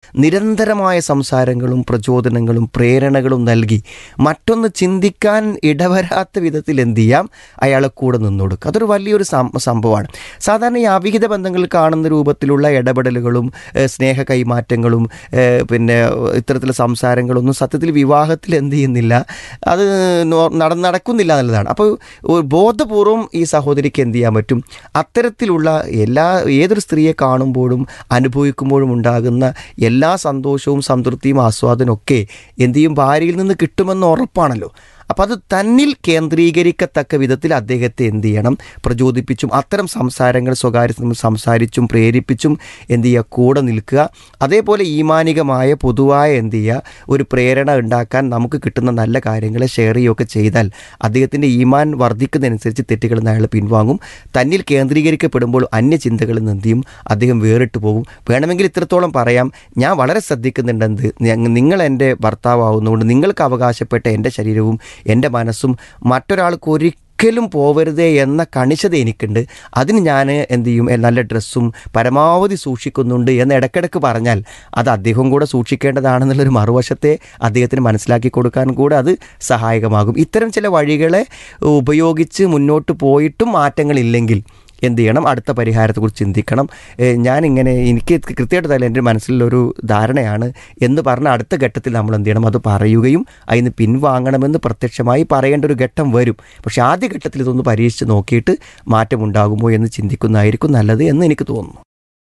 നിരന്തരമായ സംസാരങ്ങളും പ്രചോദനങ്ങളും പ്രേരണകളും നൽകി മറ്റൊന്ന് ചിന്തിക്കാൻ ഇടവരാത്ത വിധത്തിൽ എന്ത് ചെയ്യാം അയാളെ കൂടെ നിന്നു കൊടുക്കുക അതൊരു വലിയൊരു സം- സംഭവമാണ് സാധാരണ ഈ അവിഹിത ബന്ധങ്ങളിൽ കാണുന്ന രൂപത്തിലുള്ള ഇടപെടലുകളും ഏഹ്, സ്നേഹ കൈമാറ്റങ്ങളും ഏഹ്, പിന്നെ ഇത്തരത്തിലുള്ള സംസാരങ്ങളൊന്നും സത്യത്തിൽ വിവാഹത്തിൽ എന്ത് ചെയ്യുന്നില്ല അത് നോ- നട നടക്കുന്നില്ല എന്നുള്ളതാണ് അപ്പോൾ ഒരു ബോധപൂർവം ഈ സഹോദരിക്ക് എന്ത് ചെയ്യാൻ പറ്റും അത്തരത്തിലുള്ള എല്ലാ ഏതൊരു സ്ത്രീയെ കാണുമ്പോഴും അനുഭവിക്കുമ്പോഴും ഉണ്ടാകുന്ന എല്ലാ സന്തോഷവും സംതൃപ്തിയും ആസ്വാദനവും ഒക്കെ എന്ത് ചെയ്യും ഭാര്യയിൽ നിന്ന് കിട്ടുമെന്ന് ഉറപ്പാണല്ലോ അപ്പം അത് തന്നിൽ കേന്ദ്രീകരിക്കത്തക്ക വിധത്തിൽ അദ്ദേഹത്തെ എന്ത് ചെയ്യണം പ്രചോദിപ്പിച്ചും അത്തരം സംസാരങ്ങൾ സ്വകാര്യ സം- സംസാരിച്ചും പ്രേരിപ്പിച്ചും എന്ത് ചെയ്യുക കൂടെ നിൽക്കുക അതേപോലെ ഈമാനികമായ പൊതുവായ എന്ത് ചെയ്യുക ഒരു പ്രേരണ ഉണ്ടാക്കാൻ നമുക്ക് കിട്ടുന്ന നല്ല കാര്യങ്ങളെ ഷെയർ ചെയ്യുകയൊക്കെ ചെയ്താൽ അദ്ദേഹത്തിൻ്റെ ഈമാൻ വർദ്ധിക്കുന്നതനുസരിച്ച് തെറ്റുകളിൽ നിന്ന് അയാൾ പിൻവാങ്ങും തന്നിൽ കേന്ദ്രീകരിക്കപ്പെടുമ്പോൾ അന്യചിന്തകളിൽ നിന്ന് എന്ത് ചെയ്യും അദ്ദേഹം വേറിട്ട് പോകും വേണമെങ്കിൽ ഇത്രത്തോളം പറയാം ഞാൻ വളരെ ശ്രദ്ധിക്കുന്നുണ്ടെന്ത് ഞങ്ങ- നിങ്ങൾ എൻ്റെ ഭർത്താവുന്നതുകൊണ്ട് നിങ്ങൾക്ക് അവകാശപ്പെട്ട എൻ്റെ ശരീരവും എൻ്റെ മനസ്സും മറ്റൊരാൾക്ക് ഒരിക്കലും പോവരുതേ എന്ന കണിശത എനിക്കുണ്ട് അതിന് ഞാൻ എന്ത് ചെയ്യും എ, നല്ല ഡ്രസ്സും പരമാവധി സൂക്ഷിക്കുന്നുണ്ട് എന്ന് ഇടയ്ക്കിടയ്ക്ക് പറഞ്ഞാൽ അത് അദ്ദേഹം കൂടെ സൂക്ഷിക്കേണ്ടതാണെന്നുള്ളൊരു മറുവശത്തെ അദ്ദേഹത്തിന് മനസ്സിലാക്കി കൊടുക്കാൻ കൂടെ അത് സഹായകമാകും ഇത്തരം ചില വഴികളെ ഉപയോഗിച്ച് മുന്നോട്ട് പോയിട്ടും മാറ്റങ്ങളില്ലെങ്കിൽ എന്ത് ചെയ്യണം അടുത്ത പരിഹാരത്തെക്കുറിച്ച് ചിന്തിക്കണം ഏഹ് ഞാനിങ്ങനെ എനിക്ക് കൃത്യമായിട്ട് തന്നെ എൻ്റെ മനസ്സിലൊരു ധാരണയാണ് എന്ന് പറഞ്ഞ അടുത്ത ഘട്ടത്തിൽ നമ്മൾ എന്ത് ചെയ്യണം അത് പറയുകയും അതിന് പിൻവാങ്ങണമെന്ന് പ്രത്യക്ഷമായി പറയേണ്ട ഒരു ഘട്ടം വരും പക്ഷേ ആദ്യ ഘട്ടത്തിൽ ഇതൊന്ന് പരീക്ഷിച്ച് നോക്കിയിട്ട് മാറ്റമുണ്ടാകുമോ എന്ന് ചിന്തിക്കുന്നതായിരിക്കും നല്ലത് എന്ന് എനിക്ക് തോന്നുന്നു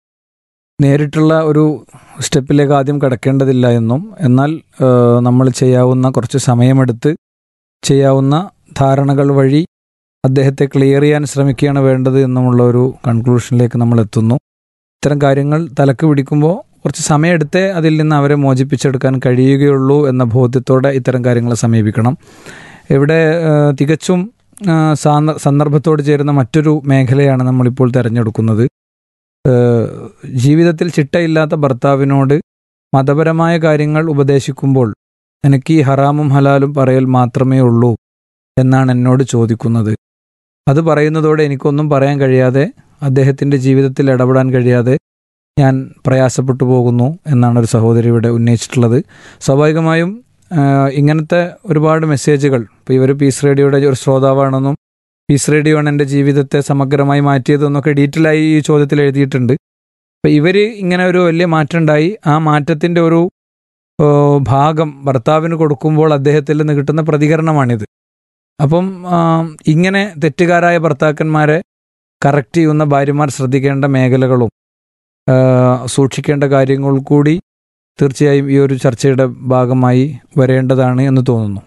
നേരിട്ടുള്ള ഒരു സ്റ്റെപ്പിലേക്ക് ആദ്യം കിടക്കേണ്ടതില്ല എന്നും എന്നാൽ ഏഹ്, നമ്മൾ ചെയ്യാവുന്ന കുറച്ച് സമയമെടുത്ത് ചെയ്യാവുന്ന ധാരണകൾ വഴി അദ്ദേഹത്തെ ക്ലിയർ ചെയ്യാൻ ശ്രമിക്കുകയാണ് വേണ്ടത് എന്നുമുള്ള ഒരു കൺക്ലൂഷനിലേക്ക് നമ്മൾ എത്തുന്നു ഇത്തരം കാര്യങ്ങൾ തലക്ക് പിടിക്കുമ്പോൾ കുറച്ച് സമയമെടുത്തേ അതിൽ നിന്ന് അവരെ മോചിപ്പിച്ചെടുക്കാൻ കഴിയുകയുള്ളൂ എന്ന ബോധ്യത്തോടെ ഇത്തരം കാര്യങ്ങളെ സമീപിക്കണം ഇവിടെ ഏഹ്, തികച്ചും ഏഹ്, സാന്ദ- സന്ദർഭത്തോട് ചേരുന്ന മറ്റൊരു മേഖലയാണ് നമ്മളിപ്പോൾ തിരഞ്ഞെടുക്കുന്നത് ഏഹ്, ജീവിതത്തിൽ ചിട്ടയില്ലാത്ത ഭർത്താവിനോട് മതപരമായ കാര്യങ്ങൾ ഉപദേശിക്കുമ്പോൾ എനിക്ക് ഈ ഹറാമും ഹലാലും പറയൽ മാത്രമേ ഉള്ളൂ എന്നാണ് എന്നോട് ചോദിക്കുന്നത് അത് പറയുന്നതോടെ എനിക്കൊന്നും പറയാൻ കഴിയാതെ അദ്ദേഹത്തിൻ്റെ ജീവിതത്തിൽ ഇടപെടാൻ കഴിയാതെ ഞാൻ പ്രയാസപ്പെട്ടു പോകുന്നു എന്നാണ് ഒരു സഹോദരി ഇവിടെ ഉന്നയിച്ചിട്ടുള്ളത് സ്വാഭാവികമായും ആഹ്, ഇങ്ങനത്തെ ഒരുപാട് മെസ്സേജുകൾ ഇപ്പോൾ ഇവർ പീസ് റേഡിയോയുടെ ഒരു ശ്രോതാവാണെന്നും പീസ് റേഡിയോ ആണ് എൻ്റെ ജീവിതത്തെ സമഗ്രമായി മാറ്റിയതെന്നൊക്കെ ഡീറ്റെയിൽ ആയി ഈ ചോദ്യത്തിൽ എഴുതിയിട്ടുണ്ട് അപ്പോൾ ഇവർ ഇങ്ങനെ ഒരു വലിയ മാറ്റം ഉണ്ടായി ആ മാറ്റത്തിൻ്റെ ഒരു ഓ, ഭാഗം ഭർത്താവിന് കൊടുക്കുമ്പോൾ അദ്ദേഹത്തിൽ നിന്ന് കിട്ടുന്ന പ്രതികരണമാണിത് അപ്പം ആ, ഇങ്ങനെ തെറ്റുകാരായ ഭർത്താക്കന്മാരെ കറക്റ്റ് ചെയ്യുന്ന ഭാര്യമാർ ശ്രദ്ധിക്കേണ്ട മേഖലകളും ആ, സൂക്ഷിക്കേണ്ട കാര്യങ്ങൾ കൂടി തീർച്ചയായും ഈ ഒരു ചർച്ചയുടെ ഭാഗമായി വരേണ്ടതാണ് എന്ന് തോന്നുന്നു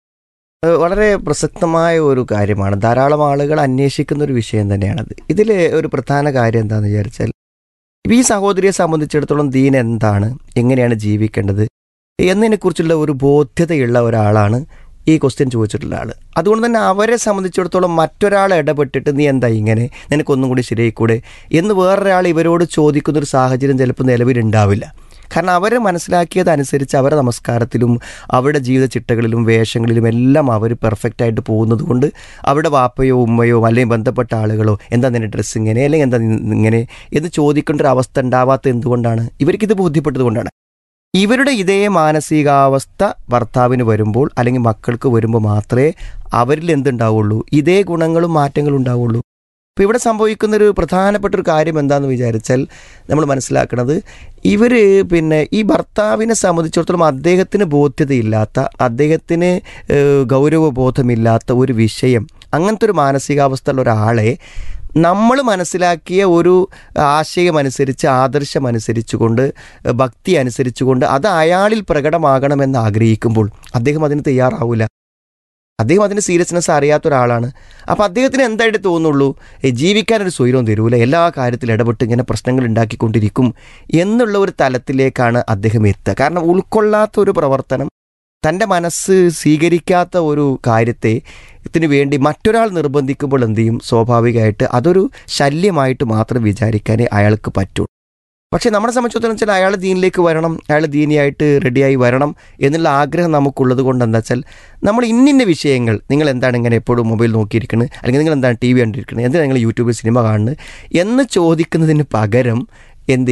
ഏഹ് വളരെ പ്രസക്തമായ ഒരു കാര്യമാണ് ധാരാളം ആളുകൾ അന്വേഷിക്കുന്ന ഒരു വിഷയം തന്നെയാണത് ഇതിൽ ഒരു പ്രധാന കാര്യം എന്താണെന്ന് വിചാരിച്ചാൽ ഈ സഹോദരിയെ സംബന്ധിച്ചിടത്തോളം ദീൻ എന്താണ് എങ്ങനെയാണ് ജീവിക്കേണ്ടത് എന്നതിനെക്കുറിച്ചുള്ള ഒരു ബോധ്യതയുള്ള ഒരാളാണ് ഈ ക്വസ്റ്റ്യൻ ചോദിച്ചിട്ടുള്ള ആൾ അതുകൊണ്ട് തന്നെ അവരെ സംബന്ധിച്ചിടത്തോളം മറ്റൊരാൾ ഇടപെട്ടിട്ട് നീ എന്താ ഇങ്ങനെ നിനക്കൊന്നും കൂടി ശരിയായിക്കൂടെ എന്ന് വേറൊരാൾ ഇവരോട് ചോദിക്കുന്ന ഒരു സാഹചര്യം ചിലപ്പോൾ നിലവിലുണ്ടാവില്ല കാരണം അവരെ മനസ്സിലാക്കിയതനുസരിച്ച് അവരുടെ നമസ്കാരത്തിലും അവരുടെ ജീവിത ചിട്ടകളിലും വേഷങ്ങളിലും എല്ലാം അവർ പെർഫെക്റ്റ് ആയിട്ട് പോകുന്നത് കൊണ്ട് അവരുടെ വാപ്പയോ ഉമ്മയോ അല്ലെങ്കിൽ ബന്ധപ്പെട്ട ആളുകളോ എന്താ നിന്റെ ഡ്രസ്സ് ഇങ്ങനെ അല്ലെങ്കിൽ എന്താ നി- ഇങ്ങനെ എന്ന് ചോദിക്കേണ്ട ഒരു അവസ്ഥ ഉണ്ടാവാത്ത എന്തുകൊണ്ടാണ് ഇവർക്കിത് ബോധ്യപ്പെട്ടത് കൊണ്ടാണ് ഇവരുടെ ഇതേ മാനസികാവസ്ഥ ഭർത്താവിന് വരുമ്പോൾ അല്ലെങ്കിൽ മക്കൾക്ക് വരുമ്പോൾ മാത്രമേ അവരിൽ എന്തുണ്ടാവുള്ളൂ ഇതേ ഗുണങ്ങളും മാറ്റങ്ങളും ഉണ്ടാവുള്ളൂ ഇപ്പോൾ ഇവിടെ സംഭവിക്കുന്ന ഒരു പ്രധാനപ്പെട്ട ഒരു കാര്യം എന്താണെന്ന് വിചാരിച്ചാൽ നമ്മൾ മനസ്സിലാക്കുന്നത് ഇവർ പിന്നെ ഈ ഭർത്താവിനെ സംബന്ധിച്ചിടത്തോളം അദ്ദേഹത്തിന് ബോധ്യതയില്ലാത്ത അദ്ദേഹത്തിന് ഏഹ്, ഗൗരവബോധമില്ലാത്ത ഒരു വിഷയം അങ്ങനത്തെ ഒരു മാനസികാവസ്ഥയുള്ള ഒരാളെ നമ്മൾ മനസ്സിലാക്കിയ ഒരു ആശയമനുസരിച്ച് ആദർശമനുസരിച്ചുകൊണ്ട് ഏഹ്, ഭക്തി അനുസരിച്ചുകൊണ്ട് അത് അയാളിൽ പ്രകടമാകണമെന്ന് ആഗ്രഹിക്കുമ്പോൾ അദ്ദേഹം അതിന് തയ്യാറാവില്ല അദ്ദേഹം അതിന് സീരിയസ്നെസ് അറിയാത്ത ഒരാളാണ് അപ്പോൾ അദ്ദേഹത്തിന് എന്തായിട്ട് തോന്നുള്ളൂ ഏ, ജീവിക്കാനൊരു സ്വൈരവും തരൂല എല്ലാ കാര്യത്തിലും ഇടപെട്ട് ഇങ്ങനെ പ്രശ്നങ്ങൾ ഉണ്ടാക്കിക്കൊണ്ടിരിക്കും എന്നുള്ള ഒരു തലത്തിലേക്കാണ് അദ്ദേഹം എത്തുക കാരണം ഉൾക്കൊള്ളാത്ത ഒരു പ്രവർത്തനം തൻ്റെ മനസ്സ് സ്വീകരിക്കാത്ത ഒരു കാര്യത്തെ ത്തിന് വേണ്ടി മറ്റൊരാൾ നിർബന്ധിക്കുമ്പോൾ എന്ത് ചെയ്യും സ്വാഭാവികമായിട്ട് അതൊരു ശല്യമായിട്ട് മാത്രം വിചാരിക്കാനേ അയാൾക്ക് പറ്റൂ പക്ഷേ നമ്മളെ സംബന്ധിച്ചിടത്തോളം വെച്ചാൽ അയാൾ ദീനിലേക്ക് വരണം അയാൾ ദീനിയായിട്ട് റെഡിയായി വരണം എന്നുള്ള ആഗ്രഹം നമുക്കുള്ളത് കൊണ്ട് എന്താ വെച്ചാൽ നമ്മൾ ഇന്നിന്ന വിഷയങ്ങൾ നിങ്ങൾ എന്താണ് ഇങ്ങനെ എപ്പോഴും മൊബൈൽ നോക്കിയിരിക്കുന്നത് അല്ലെങ്കിൽ നിങ്ങൾ എന്താണ് ടി വി കണ്ടിരിക്കുന്നത് എന്തിനാണ് നിങ്ങൾ യൂട്യൂബിൽ സിനിമ കാണുന്നത് എന്ന് ചോദിക്കുന്നതിന് പകരം എന്ത് ചെയ്യുക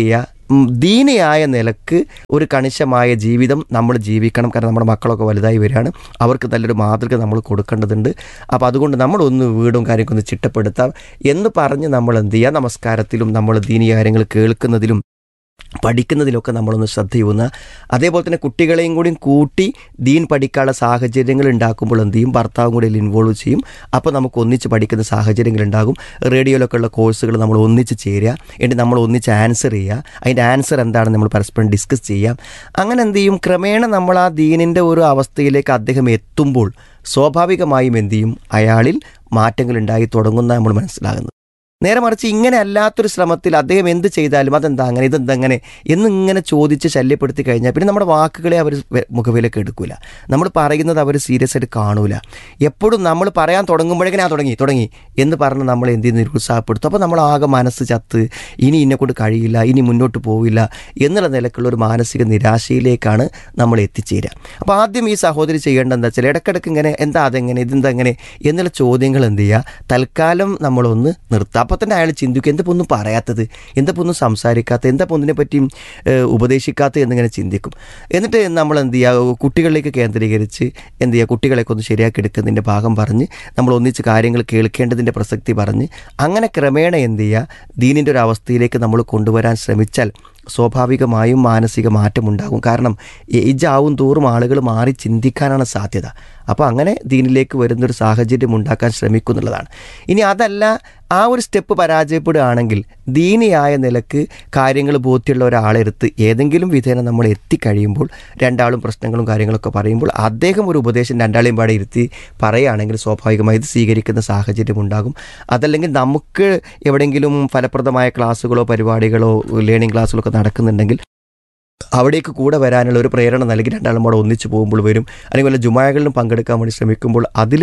ഉം, ദീനിയായ നിലക്ക് ഒരു കണിശമായ ജീവിതം നമ്മൾ ജീവിക്കണം കാരണം നമ്മുടെ മക്കളൊക്കെ വലുതായി വരികയാണ് അവർക്ക് നല്ലൊരു മാതൃക നമ്മൾ കൊടുക്കേണ്ടതുണ്ട് അപ്പോൾ അതുകൊണ്ട് നമ്മളൊന്ന് വീടും കാര്യമൊക്കെ ഒന്ന് ചിട്ടപ്പെടുത്താം എന്ന് പറഞ്ഞ് നമ്മൾ എന്ത് ചെയ്യുക നമസ്കാരത്തിലും നമ്മൾ ദീനീയ കാര്യങ്ങൾ കേൾക്കുന്നതിലും പഠിക്കുന്നതിലൊക്കെ നമ്മളൊന്ന് ശ്രദ്ധ ചെയ്യുന്ന അതേപോലെ തന്നെ കുട്ടികളെയും കൂടി കൂട്ടി ദീൻ പഠിക്കാനുള്ള സാഹചര്യങ്ങൾ ഉണ്ടാക്കുമ്പോൾ എന്ത് ചെയ്യും ഭർത്താവും കൂടി അതിൽ ഇൻവോൾവ് ചെയ്യും അപ്പോൾ നമുക്ക് ഒന്നിച്ച് പഠിക്കുന്ന സാഹചര്യങ്ങൾ ഉണ്ടാകും റേഡിയോയിലൊക്കെ ഉള്ള കോഴ്സുകൾ നമ്മൾ ഒന്നിച്ച് ചേരുക എന്നിട്ട് നമ്മൾ ഒന്നിച്ച് ആൻസർ ചെയ്യുക അതിൻ്റെ ആൻസർ എന്താണെന്ന് നമ്മൾ പരസ്പരം ഡിസ്കസ് ചെയ്യാം അങ്ങനെ എന്ത് ചെയ്യും ക്രമേണ നമ്മൾ ആ ദീനിൻ്റെ ഒരു അവസ്ഥയിലേക്ക് അദ്ദേഹം എത്തുമ്പോൾ സ്വാഭാവികമായും എന്ത് ചെയ്യും അയാളിൽ മാറ്റങ്ങൾ ഉണ്ടായി തുടങ്ങുന്ന നമ്മൾ മനസ്സിലാകുന്നത് നേരെ മറിച്ച് ഇങ്ങനെ അല്ലാത്തൊരു ശ്രമത്തിൽ അദ്ദേഹം എന്ത് ചെയ്താലും അതെന്താ അങ്ങനെ ഇതെന്താ അങ്ങനെ എന്നിങ്ങനെ ചോദിച്ച് ശല്യപ്പെടുത്തി കഴിഞ്ഞാൽ പിന്നെ നമ്മുടെ വാക്കുകളെ അവർ മുഖവിലേക്ക് എടുക്കൂല നമ്മൾ പറയുന്നത് അവർ സീരിയസ് ആയിട്ട് കാണൂല എപ്പോഴും നമ്മൾ പറയാൻ തുടങ്ങുമ്പോഴേക്കും ഞാൻ തുടങ്ങി തുടങ്ങി എന്ന് പറഞ്ഞ് നമ്മൾ എന്ത് ചെയ്യുന്നു നിരുത്സാഹപ്പെടുത്തും അപ്പോൾ നമ്മൾ ആകെ മനസ്സ് ചത്ത് ഇനി എന്നെ കൊണ്ട് കഴിയില്ല ഇനി മുന്നോട്ട് പോവില്ല എന്നുള്ള നിലക്കുള്ള ഒരു മാനസിക നിരാശയിലേക്കാണ് നമ്മൾ എത്തിച്ചേരുക അപ്പോൾ ആദ്യം ഈ സഹോദരി ചെയ്യേണ്ടത് എന്താ വെച്ചാൽ ഇടയ്ക്കിടയ്ക്ക് ഇങ്ങനെ എന്താ അതെങ്ങനെ ഇതെന്താ എങ്ങനെ എന്നുള്ള ചോദ്യങ്ങൾ എന്ത് ചെയ്യുക തൽക്കാലം നമ്മളൊന്ന് നിർത്താം അപ്പോൾ തന്നെ അയാൾ ചിന്തിക്കും എന്താ ഒന്നും പറയാത്തത് എന്താ ഒന്നും സംസാരിക്കാത്ത എന്താ ഒന്നിനെ പറ്റിയും ഏഹ്, ഉപദേശിക്കാത്ത എന്നിങ്ങനെ ചിന്തിക്കും എന്നിട്ട് നമ്മൾ എന്ത് ചെയ്യുക കുട്ടികളിലേക്ക് കേന്ദ്രീകരിച്ച് എന്ത് ചെയ്യുക കുട്ടികളെയൊക്കെ ഒന്ന് ശരിയാക്കി എടുക്കുന്നതിൻ്റെ ഭാഗം പറഞ്ഞ് നമ്മൾ ഒന്നിച്ച് കാര്യങ്ങൾ കേൾക്കേണ്ടതിൻ്റെ പ്രസക്തി പറഞ്ഞ് അങ്ങനെ ക്രമേണ എന്ത് ചെയ്യുക ദീനിൻ്റെ ഒരു അവസ്ഥയിലേക്ക് നമ്മൾ കൊണ്ടുവരാൻ ശ്രമിച്ചാൽ സ്വാഭാവികമായും മാനസിക മാറ്റമുണ്ടാകും കാരണം ഏജാവും തോറും ആളുകൾ മാറി ചിന്തിക്കാനാണ് സാധ്യത അപ്പോൾ അങ്ങനെ ദീനിലേക്ക് വരുന്നൊരു സാഹചര്യം ഉണ്ടാക്കാൻ ശ്രമിക്കുന്നുള്ളതാണ് ഇനി അതല്ല ആ ഒരു സ്റ്റെപ്പ് പരാജയപ്പെടുകയാണെങ്കിൽ ദീനിയായ നിലക്ക് കാര്യങ്ങൾ ബോധ്യമുള്ള ഒരാളെടുത്ത് ഏതെങ്കിലും വിധേന നമ്മൾ എത്തിക്കഴിയുമ്പോൾ രണ്ടാളും പ്രശ്നങ്ങളും കാര്യങ്ങളൊക്കെ പറയുമ്പോൾ അദ്ദേഹം ഒരു ഉപദേശം രണ്ടാളെയും പാടെ ഇരുത്തി പറയുകയാണെങ്കിൽ സ്വാഭാവികമായി ഇത് സ്വീകരിക്കുന്ന സാഹചര്യം ഉണ്ടാകും അതല്ലെങ്കിൽ നമുക്ക് എവിടെയെങ്കിലും ഫലപ്രദമായ ക്ലാസ്സുകളോ പരിപാടികളോ ലേണിംഗ് ക്ലാസ്സുകളോ ഒക്കെ നടക്കുന്നുണ്ടെങ്കിൽ അവിടേക്ക് കൂടെ വരാനുള്ള ഒരു പ്രേരണ നൽകി രണ്ടാളും കൂടെ ഒന്നിച്ചു പോകുമ്പോൾ വരും അല്ലെങ്കിൽ വല്ല ജുമാകളിലും പങ്കെടുക്കാൻ വേണ്ടി ശ്രമിക്കുമ്പോൾ അതിൽ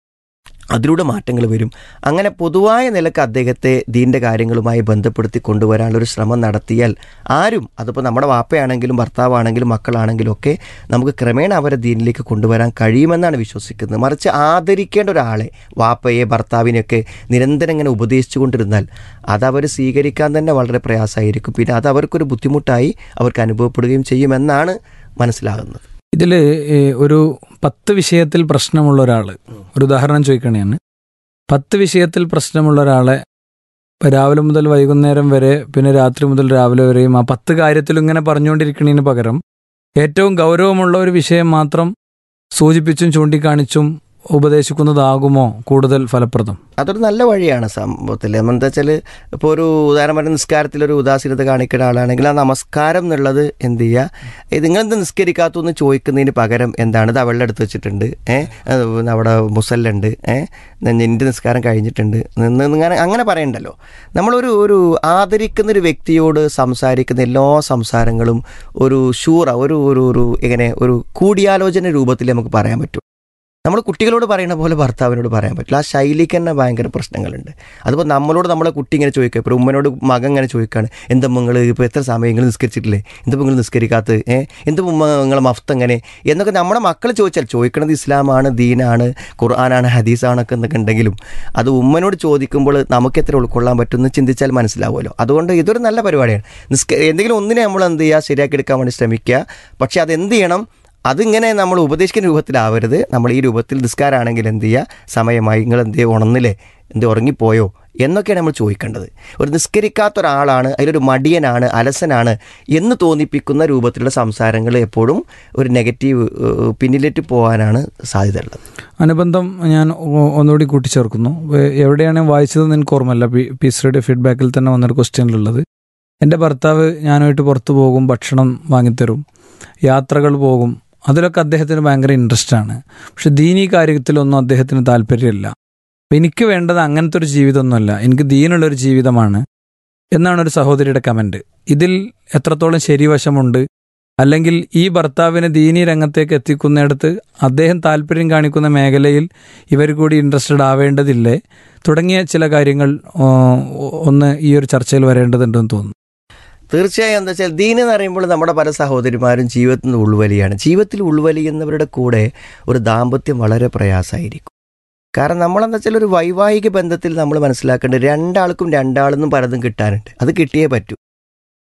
അതിലൂടെ മാറ്റങ്ങൾ വരും അങ്ങനെ പൊതുവായ നിലക്ക് അദ്ദേഹത്തെ ദീൻ്റെ കാര്യങ്ങളുമായി ബന്ധപ്പെടുത്തി കൊണ്ടുവരാനുള്ള ഒരു ശ്രമം നടത്തിയാൽ ആരും അതിപ്പോൾ നമ്മുടെ വാപ്പയാണെങ്കിലും ഭർത്താവാണെങ്കിലും മക്കളാണെങ്കിലും ഒക്കെ നമുക്ക് ക്രമേണ അവരെ ദീനിലേക്ക് കൊണ്ടുവരാൻ കഴിയുമെന്നാണ് വിശ്വസിക്കുന്നത് മറിച്ച് ആദരിക്കേണ്ട ഒരാളെ വാപ്പയെ ഭർത്താവിനെയൊക്കെ നിരന്തരം ഇങ്ങനെ ഉപദേശിച്ചു കൊണ്ടിരുന്നാൽ അതവർ സ്വീകരിക്കാൻ തന്നെ വളരെ പ്രയാസമായിരിക്കും പിന്നെ അത് അവർക്കൊരു ബുദ്ധിമുട്ടായി അവർക്ക് അനുഭവപ്പെടുകയും ചെയ്യുമെന്നാണ് മനസ്സിലാകുന്നത് ഇതിൽ ഒരു പത്ത് വിഷയത്തിൽ പ്രശ്നമുള്ള ഒരാൾ ഒരു ഉദാഹരണം ചോദിക്കണേയാണ് പത്ത് വിഷയത്തിൽ പ്രശ്നമുള്ള ഒരാളെ ഇപ്പം രാവിലെ മുതൽ വൈകുന്നേരം വരെ പിന്നെ രാത്രി മുതൽ രാവിലെ വരെയും ആ പത്ത് കാര്യത്തിൽ ഇങ്ങനെ പറഞ്ഞുകൊണ്ടിരിക്കുന്നതിന് പകരം ഏറ്റവും ഗൗരവമുള്ള ഒരു വിഷയം മാത്രം സൂചിപ്പിച്ചും ചൂണ്ടിക്കാണിച്ചും ഉപദേശിക്കുന്നതാകുമോ കൂടുതൽ ഫലപ്രദം അതൊരു നല്ല വഴിയാണ് സംഭവത്തിൽ എന്താ വെച്ചാൽ ഇപ്പോൾ ഒരു ഉദാഹരണം പറഞ്ഞ നിസ്കാരത്തിലൊരു ഉദാസീനത കാണിക്കുന്ന ആളാണെങ്കിൽ ആ നമസ്കാരം എന്നുള്ളത് എന്ത് ചെയ്യുക ഇത് നിങ്ങളെന്ത് നിസ്കരിക്കാത്തു ചോദിക്കുന്നതിന് പകരം എന്താണ് ഇത് അവളുടെ അടുത്ത് വെച്ചിട്ടുണ്ട് ഏഹ് അവിടെ മുസല്ലുണ്ട് ഏഹ് നിൻ്റെ നിസ്കാരം കഴിഞ്ഞിട്ടുണ്ട് നിന്ന് ഇങ്ങനെ അങ്ങനെ പറയണ്ടല്ലോ നമ്മളൊരു ഒരു ആദരിക്കുന്ന ഒരു വ്യക്തിയോട് സംസാരിക്കുന്ന എല്ലാ സംസാരങ്ങളും ഒരു ഷൂറ ഒരു ഒരു ഒരു ഇങ്ങനെ ഒരു കൂടിയാലോചന രൂപത്തിൽ നമുക്ക് പറയാൻ പറ്റും നമ്മൾ കുട്ടികളോട് പറയുന്ന പോലെ ഭർത്താവിനോട് പറയാൻ പറ്റില്ല ആ ശൈലിക്ക് തന്നെ ഭയങ്കര പ്രശ്നങ്ങളുണ്ട് അതിപ്പോൾ നമ്മളോട് നമ്മളെ കുട്ടി ഇങ്ങനെ ചോദിക്കുക ഇപ്പോൾ ഉമ്മനോട് മകൻ ഇങ്ങനെ ചോദിക്കുകയാണ് എന്താ നിങ്ങൾ ഇപ്പോൾ എത്ര സമയം നിങ്ങൾ നിസ്കരിച്ചിട്ടില്ലേ എന്താ നിങ്ങൾ നിസ്കരിക്കാത്തത് ഏഹ് എന്താ ഉമ്മ നിങ്ങളെ മഫ്ത് എങ്ങനെ എന്നൊക്കെ നമ്മുടെ മക്കൾ ചോദിച്ചാൽ ചോദിക്കണത് ഇസ്ലാമാണ് ദീനാണ് ഖുർആനാണ് ഹദീസാണൊക്കെ എന്നൊക്കെ ഉണ്ടെങ്കിലും അത് ഉമ്മനോട് ചോദിക്കുമ്പോൾ നമുക്ക് എത്ര ഉൾക്കൊള്ളാൻ പറ്റുമെന്ന് ചിന്തിച്ചാൽ മനസ്സിലാവുമല്ലോ അതുകൊണ്ട് ഇതൊരു നല്ല പരിപാടിയാണ് നിസ്ക എന്തെങ്കിലും ഒന്നിനെ നമ്മൾ എന്ത് ചെയ്യുക ശരിയാക്കി എടുക്കാൻ വേണ്ടി ശ്രമിക്കുക പക്ഷേ അത് എന്ത് ചെയ്യണം അതിങ്ങനെ നമ്മൾ ഉപദേശിക്കുന്ന രൂപത്തിലാവരുത് നമ്മൾ ഈ രൂപത്തിൽ നിസ്കാരാണെങ്കിൽ എന്ത് ചെയ്യുക സമയമായി നിങ്ങൾ എന്ത് ചെയ്യുക ഉണർന്നില്ലേ എന്ത് ഉറങ്ങിപ്പോയോ എന്നൊക്കെയാണ് നമ്മൾ ചോദിക്കേണ്ടത് ഒരു നിസ്കരിക്കാത്ത ഒരാളാണ് അതിലൊരു മടിയനാണ് അലസനാണ് എന്ന് തോന്നിപ്പിക്കുന്ന രൂപത്തിലുള്ള സംസാരങ്ങൾ എപ്പോഴും ഒരു നെഗറ്റീവ് ഏഹ്, പിന്നിലേക്ക് പോകാനാണ് സാധ്യതയുള്ളത് അനുബന്ധം ഞാൻ ഒ- ഒന്നുകൂടി കൂട്ടിച്ചേർക്കുന്നു വേ- എവിടെയാണ് വായിച്ചതെന്ന് എനിക്ക് ഓർമ്മയില്ല പി പീസ് റേഡിയോ ഫീഡ്ബാക്കിൽ തന്നെ വന്നൊരു ക്വസ്റ്റ്യനിലുള്ളത് എൻ്റെ ഭർത്താവ് ഞാനുമായിട്ട് പുറത്തു പോകും ഭക്ഷണം വാങ്ങിത്തരും യാത്രകൾ പോകും അതിലൊക്കെ അദ്ദേഹത്തിന് ഭയങ്കര ഇൻട്രസ്റ്റ് ആണ് പക്ഷെ ദീനീ കാര്യത്തിലൊന്നും അദ്ദേഹത്തിന് താല്പര്യമില്ല അപ്പം എനിക്ക് വേണ്ടത് അങ്ങനത്തെ ഒരു ജീവിതമൊന്നുമല്ല എനിക്ക് ദീനുള്ളൊരു ജീവിതമാണ് എന്നാണ് ഒരു സഹോദരിയുടെ കമൻറ്റ് ഇതിൽ എത്രത്തോളം ശരിവശമുണ്ട് അല്ലെങ്കിൽ ഈ ഭർത്താവിനെ ദീനീ രംഗത്തേക്ക് എത്തിക്കുന്നിടത്ത് അദ്ദേഹം താല്പര്യം കാണിക്കുന്ന മേഖലയിൽ ഇവർ കൂടി ഇൻട്രസ്റ്റഡ് ആവേണ്ടതില്ലേ തുടങ്ങിയ ചില കാര്യങ്ങൾ ആ, ഒന്ന് ഈ ഒരു ചർച്ചയിൽ വരേണ്ടതുണ്ടെന്ന് തോന്നുന്നു തീർച്ചയായും എന്താ വെച്ചാൽ ദീൻ എന്ന് പറയുമ്പോൾ നമ്മുടെ പല സഹോദരിമാരും ജീവിതത്തിൽ നിന്ന് ഉൾവലിയാണ് ജീവിതത്തിൽ ഉൾവലിയുന്നവരുടെ കൂടെ ഒരു ദാമ്പത്യം വളരെ പ്രയാസമായിരിക്കും കാരണം നമ്മളെന്താ വെച്ചാൽ ഒരു വൈവാഹിക ബന്ധത്തിൽ നമ്മൾ മനസ്സിലാക്കേണ്ടത് രണ്ടാൾക്കും രണ്ടാളെന്നും പലതും കിട്ടാനുണ്ട് അത് കിട്ടിയേ പറ്റൂ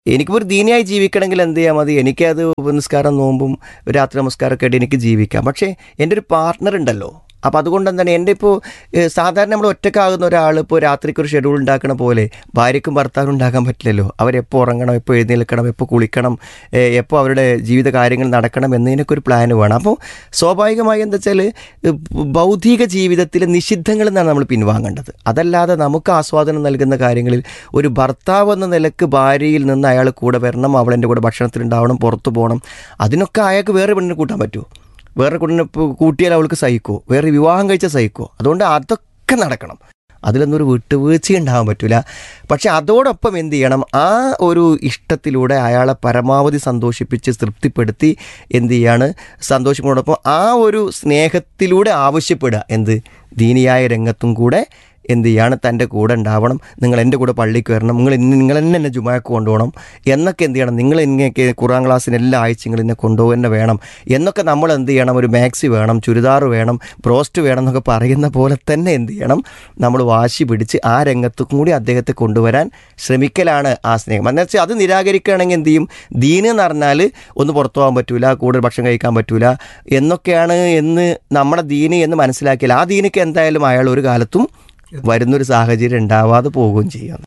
എനിക്കിപ്പോൾ ഒരു ദീനിയായി ജീവിക്കണമെങ്കിൽ എന്ത് ചെയ്യാൻ മതി എനിക്കത് നിസ്കാരം നോമ്പും രാത്രി നമസ്കാരമൊക്കെ ആയിട്ട് എനിക്ക് ജീവിക്കാം പക്ഷേ എൻ്റെ ഒരു പാർട്ട്ണർ ഉണ്ടല്ലോ അപ്പോൾ അതുകൊണ്ട് എന്താണ് എൻ്റെ ഇപ്പോൾ ഏഹ്, സാധാരണ നമ്മൾ ഒറ്റക്കാകുന്ന ഒരാൾ ഇപ്പോൾ രാത്രിക്ക് ഒരു ഷെഡ്യൂൾ ഉണ്ടാക്കണ പോലെ ഭാര്യയ്ക്കും ഭർത്താവിനും ഉണ്ടാക്കാൻ പറ്റില്ലല്ലോ അവരെപ്പോൾ ഉറങ്ങണം എപ്പോൾ എഴുന്നേൽക്കണം എപ്പോൾ കുളിക്കണം ഏഹ്, എപ്പോൾ അവരുടെ ജീവിത കാര്യങ്ങൾ നടക്കണം എന്നതിനൊക്കെ ഒരു പ്ലാൻ വേണം അപ്പോൾ സ്വാഭാവികമായി എന്താ വെച്ചാൽ ബൗദ്ധിക ജീവിതത്തിലെ നിഷിദ്ധങ്ങളിൽ നിന്നാണ് നമ്മൾ പിൻവാങ്ങേണ്ടത് അതല്ലാതെ നമുക്ക് ആസ്വാദനം നൽകുന്ന കാര്യങ്ങളിൽ ഒരു ഭർത്താവ് എന്ന നിലക്ക് ഭാര്യയിൽ നിന്ന് അയാൾ കൂടെ വരണം അവൾ എൻ്റെ കൂടെ ഭക്ഷണത്തിലുണ്ടാവണം പുറത്തു പോകണം അതിനൊക്കെ അയാൾക്ക് വേറെ പെണ്ണിനെ കൂട്ടാൻ പറ്റുമോ വേറെ പെണ്ണിനെ ഇപ്പോൾ കൂട്ടിയാൽ അവൾക്ക് സഹിക്കുമോ വേറെ വിവാഹം കഴിച്ചാൽ സഹിക്കുമോ അതുകൊണ്ട് അതൊക്കെ നടക്കണം അതിലൊന്നും ഒരു വിട്ടുവീഴ്ച ഉണ്ടാകാൻ പറ്റില്ല പക്ഷെ അതോടൊപ്പം എന്ത് ചെയ്യണം ആ ഒരു ഇഷ്ടത്തിലൂടെ അയാളെ പരമാവധി സന്തോഷിപ്പിച്ച് തൃപ്തിപ്പെടുത്തി എന്ത് ചെയ്യാണ് സന്തോഷിക്കുന്നതോടൊപ്പം ആ ഒരു സ്നേഹത്തിലൂടെ ആവശ്യപ്പെടുക എന്ത് ദീനിയായ രംഗത്തും കൂടെ എന്ത് ചെയ്യാണ് തൻ്റെ കൂടെ ഉണ്ടാവണം നിങ്ങൾ എൻ്റെ കൂടെ പള്ളിക്ക് വരണം നിങ്ങൾ ഇന്ന് നിങ്ങൾ തന്നെ എന്നെ ജുമാക്ക് കൊണ്ടുപോകണം എന്നൊക്കെ എന്ത് ചെയ്യണം നിങ്ങൾ ഇങ്ങനെയൊക്കെ ഖുറാൻ ക്ലാസ്സിന് എല്ലാ ആഴ്ചകളും എന്നെ കൊണ്ടുപോകുക തന്നെ വേണം എന്നൊക്കെ നമ്മൾ എന്ത് ചെയ്യണം ഒരു മാക്സി വേണം ചുരിദാർ വേണം ബ്രോസ്റ്റ് വേണം എന്നൊക്കെ പറയുന്ന പോലെ തന്നെ എന്ത് ചെയ്യണം നമ്മൾ വാശി പിടിച്ച് ആ രംഗത്തും കൂടി അദ്ദേഹത്തെ കൊണ്ടുവരാൻ ശ്രമിക്കലാണ് ആ സ്നേഹം എന്ന് വെച്ചാൽ അത് നിരാകരിക്കുകയാണെങ്കിൽ എന്ത് ചെയ്യും ദീന് എന്ന് പറഞ്ഞാൽ ഒന്ന് പുറത്തു പോകാൻ പറ്റൂല കൂടുതൽ ഭക്ഷണം കഴിക്കാൻ പറ്റൂല എന്നൊക്കെയാണ് എന്ന് നമ്മുടെ ദീന് എന്ന് മനസ്സിലാക്കിയാൽ ആ ദീനിക്ക് എന്തായാലും അയാൾ ഒരു കാലത്തും വരുന്നൊരു സാഹചര്യം ഉണ്ടാവാതെ പോവുകയും ചെയ്യും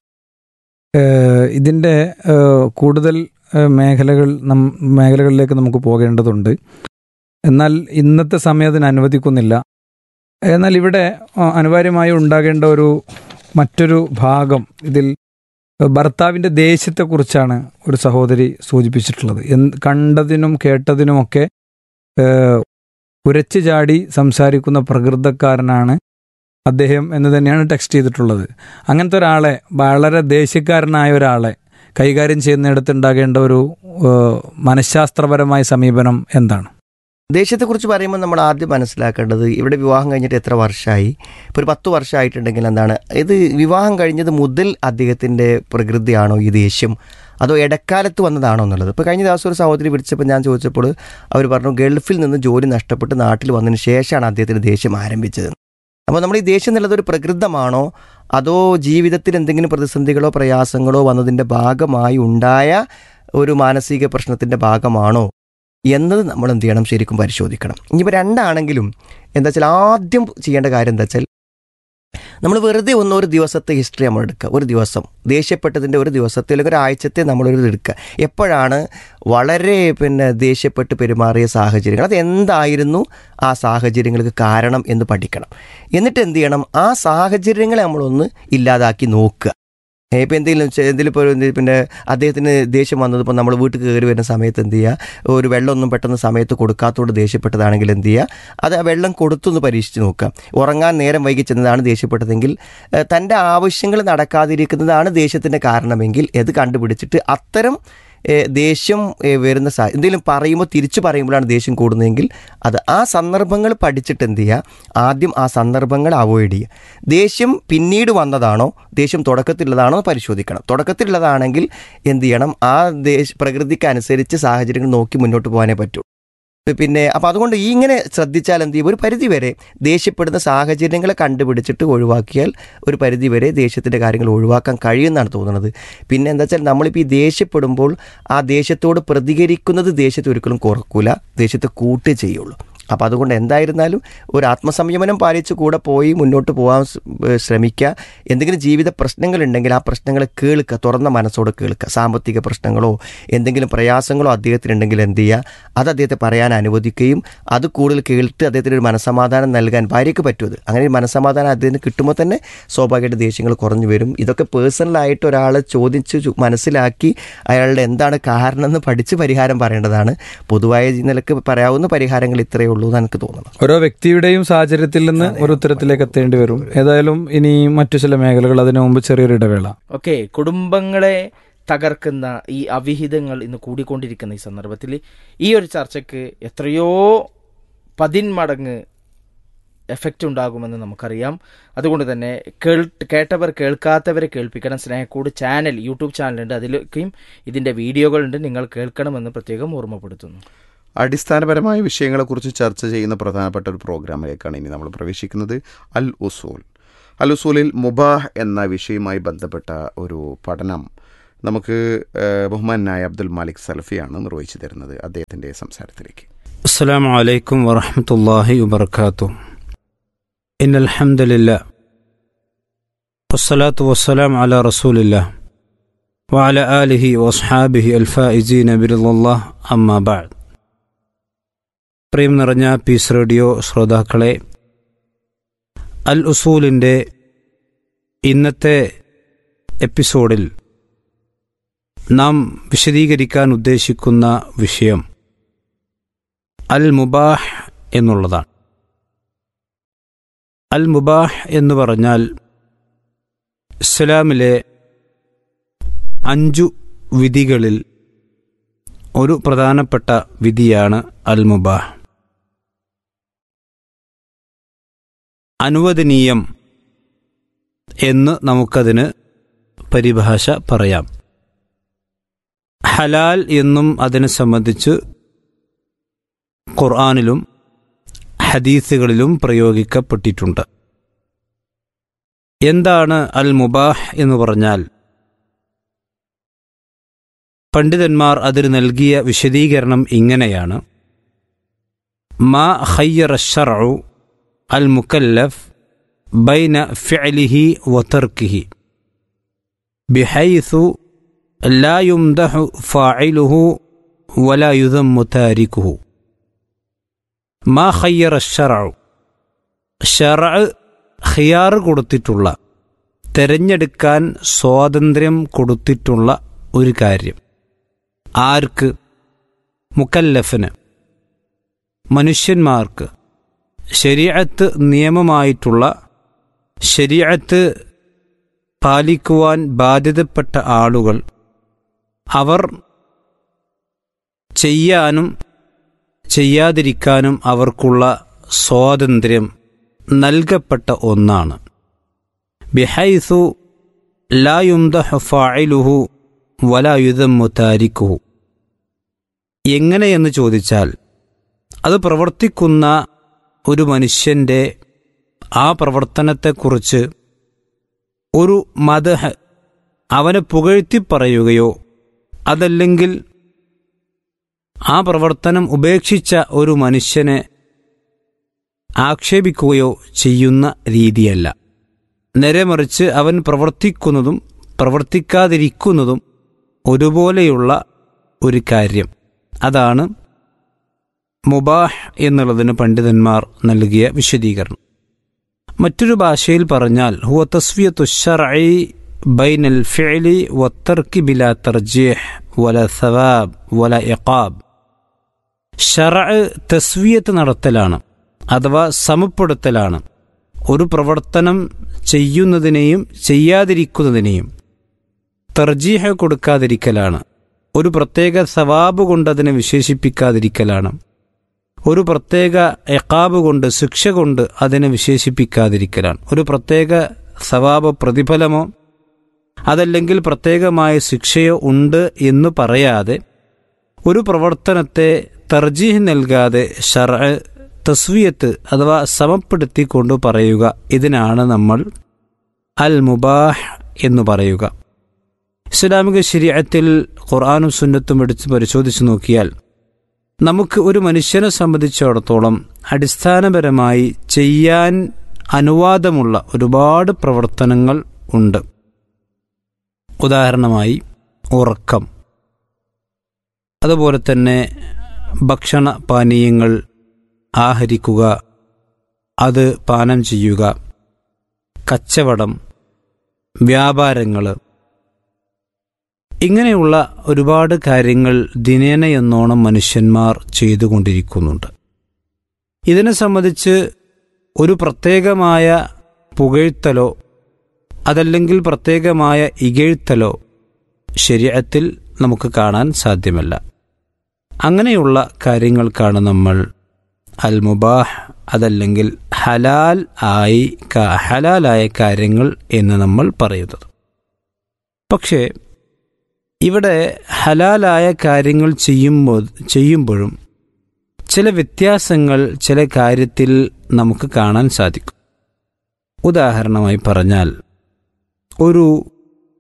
ഏഹ് ഇതിൻ്റെ ഏഹ് കൂടുതൽ ഏഹ് മേഖലകൾ നം മേഖലകളിലേക്ക് നമുക്ക് പോകേണ്ടതുണ്ട് എന്നാൽ ഇന്നത്തെ സമയം അതിന് അനുവദിക്കുന്നില്ല എന്നാൽ ഇവിടെ ആ, അനിവാര്യമായി ഉണ്ടാകേണ്ട ഒരു മറ്റൊരു ഭാഗം ഇതിൽ ഭർത്താവിൻ്റെ ദേഷ്യത്തെക്കുറിച്ചാണ് ഒരു സഹോദരി സൂചിപ്പിച്ചിട്ടുള്ളത് എന്ത് കണ്ടതിനും കേട്ടതിനുമൊക്കെ ഏഹ്, ഉരച്ചു ചാടി സംസാരിക്കുന്ന പ്രകൃതക്കാരനാണ് അദ്ദേഹം എന്ന് തന്നെയാണ് ടെക്സ്റ്റ് ചെയ്തിട്ടുള്ളത് അങ്ങനത്തെ ഒരാളെ വളരെ ദേഷ്യക്കാരനായ ഒരാളെ കൈകാര്യം ചെയ്യുന്നിടത്ത് ഉണ്ടാകേണ്ട ഒരു ഏഹ്, മനഃശാസ്ത്രപരമായ സമീപനം എന്താണ് ദേഷ്യത്തെക്കുറിച്ച് പറയുമ്പോൾ നമ്മൾ ആദ്യം മനസ്സിലാക്കേണ്ടത് ഇവിടെ വിവാഹം കഴിഞ്ഞിട്ട് എത്ര വർഷമായി ഇപ്പോൾ ഒരു പത്ത് വർഷമായിട്ടുണ്ടെങ്കിൽ എന്താണ് ഇത് വിവാഹം കഴിഞ്ഞത് മുതൽ അദ്ദേഹത്തിൻ്റെ പ്രകൃതിയാണോ ഈ ദേഷ്യം അതോ ഇടക്കാലത്ത് വന്നതാണോ എന്നുള്ളത് ഇപ്പോൾ കഴിഞ്ഞ ദിവസം ഒരു സഹോദരി വിളിച്ചപ്പോൾ ഞാൻ ചോദിച്ചപ്പോൾ അവർ പറഞ്ഞു ഗൾഫിൽ നിന്ന് ജോലി നഷ്ടപ്പെട്ട് നാട്ടിൽ വന്നതിന് ശേഷമാണ് അദ്ദേഹത്തിന് ദേഷ്യം ആരംഭിച്ചത് അപ്പോൾ നമ്മൾ ഈ ദേഷ്യം എന്നുള്ളത് ഒരു പ്രകൃതമാണോ അതോ ജീവിതത്തിൽ എന്തെങ്കിലും പ്രതിസന്ധികളോ പ്രയാസങ്ങളോ വന്നതിൻ്റെ ഭാഗമായി ഉണ്ടായ ഒരു മാനസിക പ്രശ്നത്തിൻ്റെ ഭാഗമാണോ എന്നത് നമ്മൾ എന്ത് ചെയ്യണം ശരിക്കും പരിശോധിക്കണം ഇനിയിപ്പോൾ രണ്ടാണെങ്കിലും എന്താ വെച്ചാൽ ആദ്യം ചെയ്യേണ്ട കാര്യം എന്താ വെച്ചാൽ നമ്മൾ വെറുതെ ഒന്ന് ഒരു ദിവസത്തെ ഹിസ്റ്ററി നമ്മൾ എടുക്കുക ഒരു ദിവസം ദേഷ്യപ്പെട്ടതിൻ്റെ ഒരു ദിവസത്തെ അല്ലെങ്കിൽ ഒരു ആഴ്ചത്തെ നമ്മളൊരു ഇത് എടുക്കുക എപ്പോഴാണ് വളരെ പിന്നെ ദേഷ്യപ്പെട്ട് പെരുമാറിയ സാഹചര്യങ്ങൾ അത് എന്തായിരുന്നു ആ സാഹചര്യങ്ങൾക്ക് കാരണം എന്ന് പഠിക്കണം എന്നിട്ട് എന്ത് ചെയ്യണം ആ സാഹചര്യങ്ങളെ നമ്മളൊന്ന് ഇല്ലാതാക്കി നോക്കുക ഇപ്പം എന്തെങ്കിലും ചെ- എന്തെങ്കിലും ഇപ്പോൾ ഒരു പിന്നെ അദ്ദേഹത്തിന് ദേഷ്യം വന്നത് ഇപ്പോൾ നമ്മൾ വീട്ടിൽ കയറി വരുന്ന സമയത്ത് എന്ത് ചെയ്യുക ഒരു വെള്ളമൊന്നും പെട്ടെന്ന് സമയത്ത് കൊടുക്കാത്തതുകൊണ്ട് ദേഷ്യപ്പെട്ടതാണെങ്കിൽ എന്ത് ചെയ്യുക അത് ആ വെള്ളം കൊടുത്തൊന്ന് പരീക്ഷിച്ച് നോക്കുക ഉറങ്ങാൻ നേരം വൈകി ചെന്നതാണ് ദേഷ്യപ്പെട്ടതെങ്കിൽ ഏഹ്, തൻ്റെ ആവശ്യങ്ങൾ നടക്കാതിരിക്കുന്നതാണ് ദേഷ്യത്തിൻ്റെ കാരണമെങ്കിൽ ഇത് കണ്ടുപിടിച്ചിട്ട് അത്തരം ഏഹ്, ദേഷ്യം ഏഹ്, വരുന്ന സാ എന്തെങ്കിലും പറയുമ്പോൾ തിരിച്ചു പറയുമ്പോഴാണ് ദേഷ്യം കൂടുന്നതെങ്കിൽ അത് ആ സന്ദർഭങ്ങൾ പഠിച്ചിട്ട് എന്ത് ചെയ്യുക ആദ്യം ആ സന്ദർഭങ്ങൾ അവോയ്ഡ് ചെയ്യുക ദേഷ്യം പിന്നീട് വന്നതാണോ ദേഷ്യം തുടക്കത്തിലുള്ളതാണോ എന്ന് പരിശോധിക്കണം തുടക്കത്തിലുള്ളതാണെങ്കിൽ എന്ത് ചെയ്യണം ആ ദേശ പ്രകൃതിക്ക് അനുസരിച്ച് സാഹചര്യങ്ങൾ നോക്കി മുന്നോട്ട് പോകാനേ പറ്റൂ പിന്നെ അപ്പോൾ അതുകൊണ്ട് ഈ ഇങ്ങനെ ശ്രദ്ധിച്ചാൽ എന്ത് ചെയ്യും ഒരു പരിധി വരെ ദേഷ്യപ്പെടുന്ന സാഹചര്യങ്ങളെ കണ്ടുപിടിച്ചിട്ട് ഒഴിവാക്കിയാൽ ഒരു പരിധി വരെ ദേഷ്യത്തിൻ്റെ കാര്യങ്ങൾ ഒഴിവാക്കാൻ കഴിയുമെന്നാണ് തോന്നുന്നത് പിന്നെ എന്താ വെച്ചാൽ നമ്മളിപ്പോൾ ഈ ദേഷ്യപ്പെടുമ്പോൾ ആ ദേഷ്യത്തോട് പ്രതികരിക്കുന്നത് ദേഷ്യത്തെ ഒരിക്കലും കുറക്കൂല ദേഷ്യത്തെ കൂട്ടേ ചെയ്യുള്ളൂ അപ്പോൾ അതുകൊണ്ട് എന്തായിരുന്നാലും ഒരു ആത്മസംയമനം പാലിച്ച് കൂടെ പോയി മുന്നോട്ട് പോകാൻ സ്- ഏഹ് ശ്രമിക്കുക എന്തെങ്കിലും ജീവിത പ്രശ്നങ്ങളുണ്ടെങ്കിൽ ആ പ്രശ്നങ്ങളെ കേൾക്കുക തുറന്ന മനസ്സോടെ കേൾക്കുക സാമ്പത്തിക പ്രശ്നങ്ങളോ എന്തെങ്കിലും പ്രയാസങ്ങളോ അദ്ദേഹത്തിനുണ്ടെങ്കിൽ എന്ത് ചെയ്യുക അത് അദ്ദേഹത്തെ പറയാൻ അനുവദിക്കുകയും അത് കൂടുതൽ കേട്ട് അദ്ദേഹത്തിന് ഒരു മനസ്സമാധാനം നൽകാൻ ഭാര്യയ്ക്ക് പറ്റുമത് അങ്ങനെ ഒരു മനസ്സമാധാനം അദ്ദേഹത്തിന് കിട്ടുമ്പോൾ തന്നെ സ്വാഭാവികമായിട്ട് ദേഷ്യങ്ങൾ കുറഞ്ഞു വരും ഇതൊക്കെ പേഴ്സണലായിട്ട് ഒരാളെ ചോദിച്ച് ചു- മനസ്സിലാക്കി അയാളുടെ എന്താണ് കാരണം എന്ന് പഠിച്ച് പരിഹാരം പറയേണ്ടതാണ് പൊതുവായ നിലക്ക് പറയാവുന്ന പരിഹാരങ്ങൾ ഇത്രയേ ഉള്ളൂ എന്ന് എനിക്ക് തോന്നുന്നു ഓരോ വ്യക്തിയുടെയും സാഹചര്യത്തിൽ നിന്ന് ഒരു ഉത്തരത്തിലേക്ക് എത്തേണ്ടി വരും ഏതായാലും ഇനി മറ്റു ചില മേഖലകൾ അതിനു മുമ്പ് ചെറിയൊരു ഇടവേള ഓക്കെ കുടുംബങ്ങളെ തകർക്കുന്ന ഈ അവിഹിതങ്ങൾ ഇന്ന് കൂടിക്കൊണ്ടിരിക്കുന്ന ഈ സന്ദർഭത്തിൽ ഈ ഒരു ചർച്ചയ്ക്ക് എത്രയോ പതിന്മടങ്ങ് എഫക്റ്റ് ഉണ്ടാകുമെന്ന് നമുക്കറിയാം അതുകൊണ്ട് തന്നെ കേൾ കേട്ടവർ കേൾക്കാത്തവരെ കേൾപ്പിക്കണം സ്നേഹക്കൂട് ചാനൽ യൂട്യൂബ് ചാനലുണ്ട് അതിലേക്കും ഇതിൻ്റെ വീഡിയോകളുണ്ട് നിങ്ങൾ കേൾക്കണമെന്ന് പ്രത്യേകം ഓർമ്മപ്പെടുത്തുന്നു അടിസ്ഥാനപരമായ വിഷയങ്ങളെക്കുറിച്ച് ചർച്ച ചെയ്യുന്ന പ്രധാനപ്പെട്ട ഒരു പ്രോഗ്രാമിലേക്കാണ് ഇനി നമ്മൾ പ്രവേശിക്കുന്നത് അൽ ഉസൂൽ അൽ ഉസൂലിൽ മുബാഹ് എന്ന വിഷയവുമായി ബന്ധപ്പെട്ട ഒരു പഠനം നമുക്ക് ഏഹ്, ബഹുമാനായ അബ്ദുൽ മാലിക് സലഫിയാണ് നിർവഹിച്ചു തരുന്നത് അദ്ദേഹത്തിൻ്റെ സംസാരത്തിലേക്ക് السلام عليكم ورحمة الله وبركاته إن الحمد لله والصلاة والسلام على رسول الله وعلى آله وأصحابه الفائزين برضا الله أما بعد പ്രിയം നിറഞ്ഞ പീസ് റേഡിയോ ശ്രോതാക്കളെ അൽ ഉസൂലിൻ്റെ ഇന്നത്തെ എപ്പിസോഡിൽ നാം വിശദീകരിക്കാൻ ഉദ്ദേശിക്കുന്ന വിഷയം അൽ മുബാഹ് എന്നുള്ളതാണ് അൽ മുബാഹ് എന്ന് പറഞ്ഞാൽ ഇസ്ലാമിലെ അഞ്ചു വിധികളിൽ ഒരു പ്രധാനപ്പെട്ട വിധിയാണ് അൽ മുബാഹ് അനുവദനീയം എന്ന് നമുക്കതിന് പരിഭാഷ പറയാം ഹലാൽ എന്നും അതിനെ സംബന്ധിച്ച് ഖുർആാനിലും ഹദീസുകളിലും പ്രയോഗിക്കപ്പെട്ടിട്ടുണ്ട് എന്താണ് അൽ മുബാഹ് എന്ന് പറഞ്ഞാൽ പണ്ഡിതന്മാർ അതിന് നൽകിയ വിശദീകരണം ഇങ്ങനെയാണ് മാ ഖയ്യറ ഷർഉ അൽ മുക്കല്ലഫ് ബൈന ഫിഅലിഹി വതർക്കിഹി ബിഹൈസു ലാ യുംദഹു ഫാഇലുഹു വലാ യുദമ്മു താരിക്കുഹു മാ ഖയ്യറ ഷറഉ ഷറ ഖിയാർ കൊടുത്തിട്ടുള്ള തെരഞ്ഞെടുക്കാൻ സ്വാതന്ത്ര്യം കൊടുത്തിട്ടുള്ള ഒരു കാര്യം ആർക്ക് മുക്കല്ലഫിന് മനുഷ്യന്മാർക്ക് ശരീഅത്ത് നിയമമായിട്ടുള്ള ശരീഅത്ത് പാലിക്കുവാൻ ബാധ്യതപ്പെട്ട ആളുകൾ അവർ ചെയ്യാനും ചെയ്യാതിരിക്കാനും അവർക്കുള്ള സ്വാതന്ത്ര്യം നൽകപ്പെട്ട ഒന്നാണ് ബിഹൈസു ലായുംദഹു ഫാഇലുഹു വലായുദമ്മു താരിക്കുഹു എങ്ങനെയെന്ന് ചോദിച്ചാൽ അത് പ്രവർത്തിക്കുന്ന ഒരു മനുഷ്യൻ്റെ ആ പ്രവർത്തനത്തെക്കുറിച്ച് ഒരു മതഹ് അവനെ പുകഴ്ത്തി പറയുകയോ അതല്ലെങ്കിൽ ആ പ്രവർത്തനം ഉപേക്ഷിച്ച ഒരു മനുഷ്യനെ ആക്ഷേപിക്കുകയോ ചെയ്യുന്ന രീതിയല്ല നേരെ മറിച്ച് അവൻ പ്രവർത്തിക്കുന്നതും പ്രവർത്തിക്കാതിരിക്കുന്നതും ഒരുപോലെയുള്ള ഒരു കാര്യം അതാണ് മുബാഹ് എന്നുള്ളതിന് പണ്ഡിതന്മാർ നൽകിയ വിശദീകരണം മറ്റൊരു ഭാഷയിൽ പറഞ്ഞാൽ ഹുവ തസ്വിയത്തു ശർഇ ബൈനൽ ഫിഅലി വത്തർക്കി ബിലാ തർജീഹ് വല സവാബ് വല ഇഖാബ് ഷറ തസ്വിയത്ത് നടത്തലാണ് അഥവാ സമപ്പെടുത്തലാണ് ഒരു പ്രവർത്തനം ചെയ്യുന്നതിനെയും ചെയ്യാതിരിക്കുന്നതിനെയും തർജീഹ കൊടുക്കാതിരിക്കലാണ് ഒരു പ്രത്യേക സവാബ് കൊണ്ട് അതിനെ വിശേഷിപ്പിക്കാതിരിക്കലാണ് ഒരു പ്രത്യേക എക്കാബ് കൊണ്ട് ശിക്ഷ കൊണ്ട് അതിനെ വിശേഷിപ്പിക്കാതിരിക്കലാണ് ഒരു പ്രത്യേക സവാബ് പ്രതിഫലമോ അതല്ലെങ്കിൽ പ്രത്യേകമായ ശിക്ഷയോ ഉണ്ട് എന്ന് പറയാതെ ഒരു പ്രവർത്തനത്തെ തർജീഹ് നൽകാതെ ഷറ തസ്വിയത്ത് അഥവാ സമപ്പെടുത്തിക്കൊണ്ട് പറയുക ഇതിനാണ് നമ്മൾ അൽ മുബാഹ് എന്ന് പറയുക ഇസ്ലാമിക ശരീരത്തിൽ ഖുർആാനും സുന്നത്തും എടുത്ത് പരിശോധിച്ച് നോക്കിയാൽ നമുക്ക് ഒരു മനുഷ്യനെ സംബന്ധിച്ചിടത്തോളം അടിസ്ഥാനപരമായി ചെയ്യാൻ അനുവാദമുള്ള ഒരുപാട് പ്രവർത്തനങ്ങൾ ഉണ്ട് ഉദാഹരണമായി ഉറക്കം അതുപോലെ തന്നെ ഭക്ഷണ പാനീയങ്ങൾ ആഹരിക്കുക അത് പാനം ചെയ്യുക കച്ചവടം വ്യാപാരങ്ങൾ ഇങ്ങനെയുള്ള ഒരുപാട് കാര്യങ്ങൾ ദിനേന എന്നോണം മനുഷ്യന്മാർ ചെയ്തുകൊണ്ടിരിക്കുന്നുണ്ട് ഇതിനെ സംബന്ധിച്ച് ഒരു പ്രത്യേകമായ പുകഴ്ത്തലോ അതല്ലെങ്കിൽ പ്രത്യേകമായ ഇകഴ്ത്തലോ ശരീരത്തിൽ നമുക്ക് കാണാൻ സാധ്യമല്ല അങ്ങനെയുള്ള കാര്യങ്ങൾക്കാണ് നമ്മൾ അൽ മുബാഹ് അതല്ലെങ്കിൽ ഹലാൽ ആയി ഹലാലായ കാര്യങ്ങൾ എന്ന് നമ്മൾ പറയുന്നത് പക്ഷേ ഇവിടെ ഹലാലായ കാര്യങ്ങൾ ചെയ്യുമ്പോൾ ചെയ്യുമ്പോഴും ചില വ്യത്യാസങ്ങൾ ചില കാര്യത്തിൽ നമുക്ക് കാണാൻ സാധിക്കും ഉദാഹരണമായി പറഞ്ഞാൽ ഒരു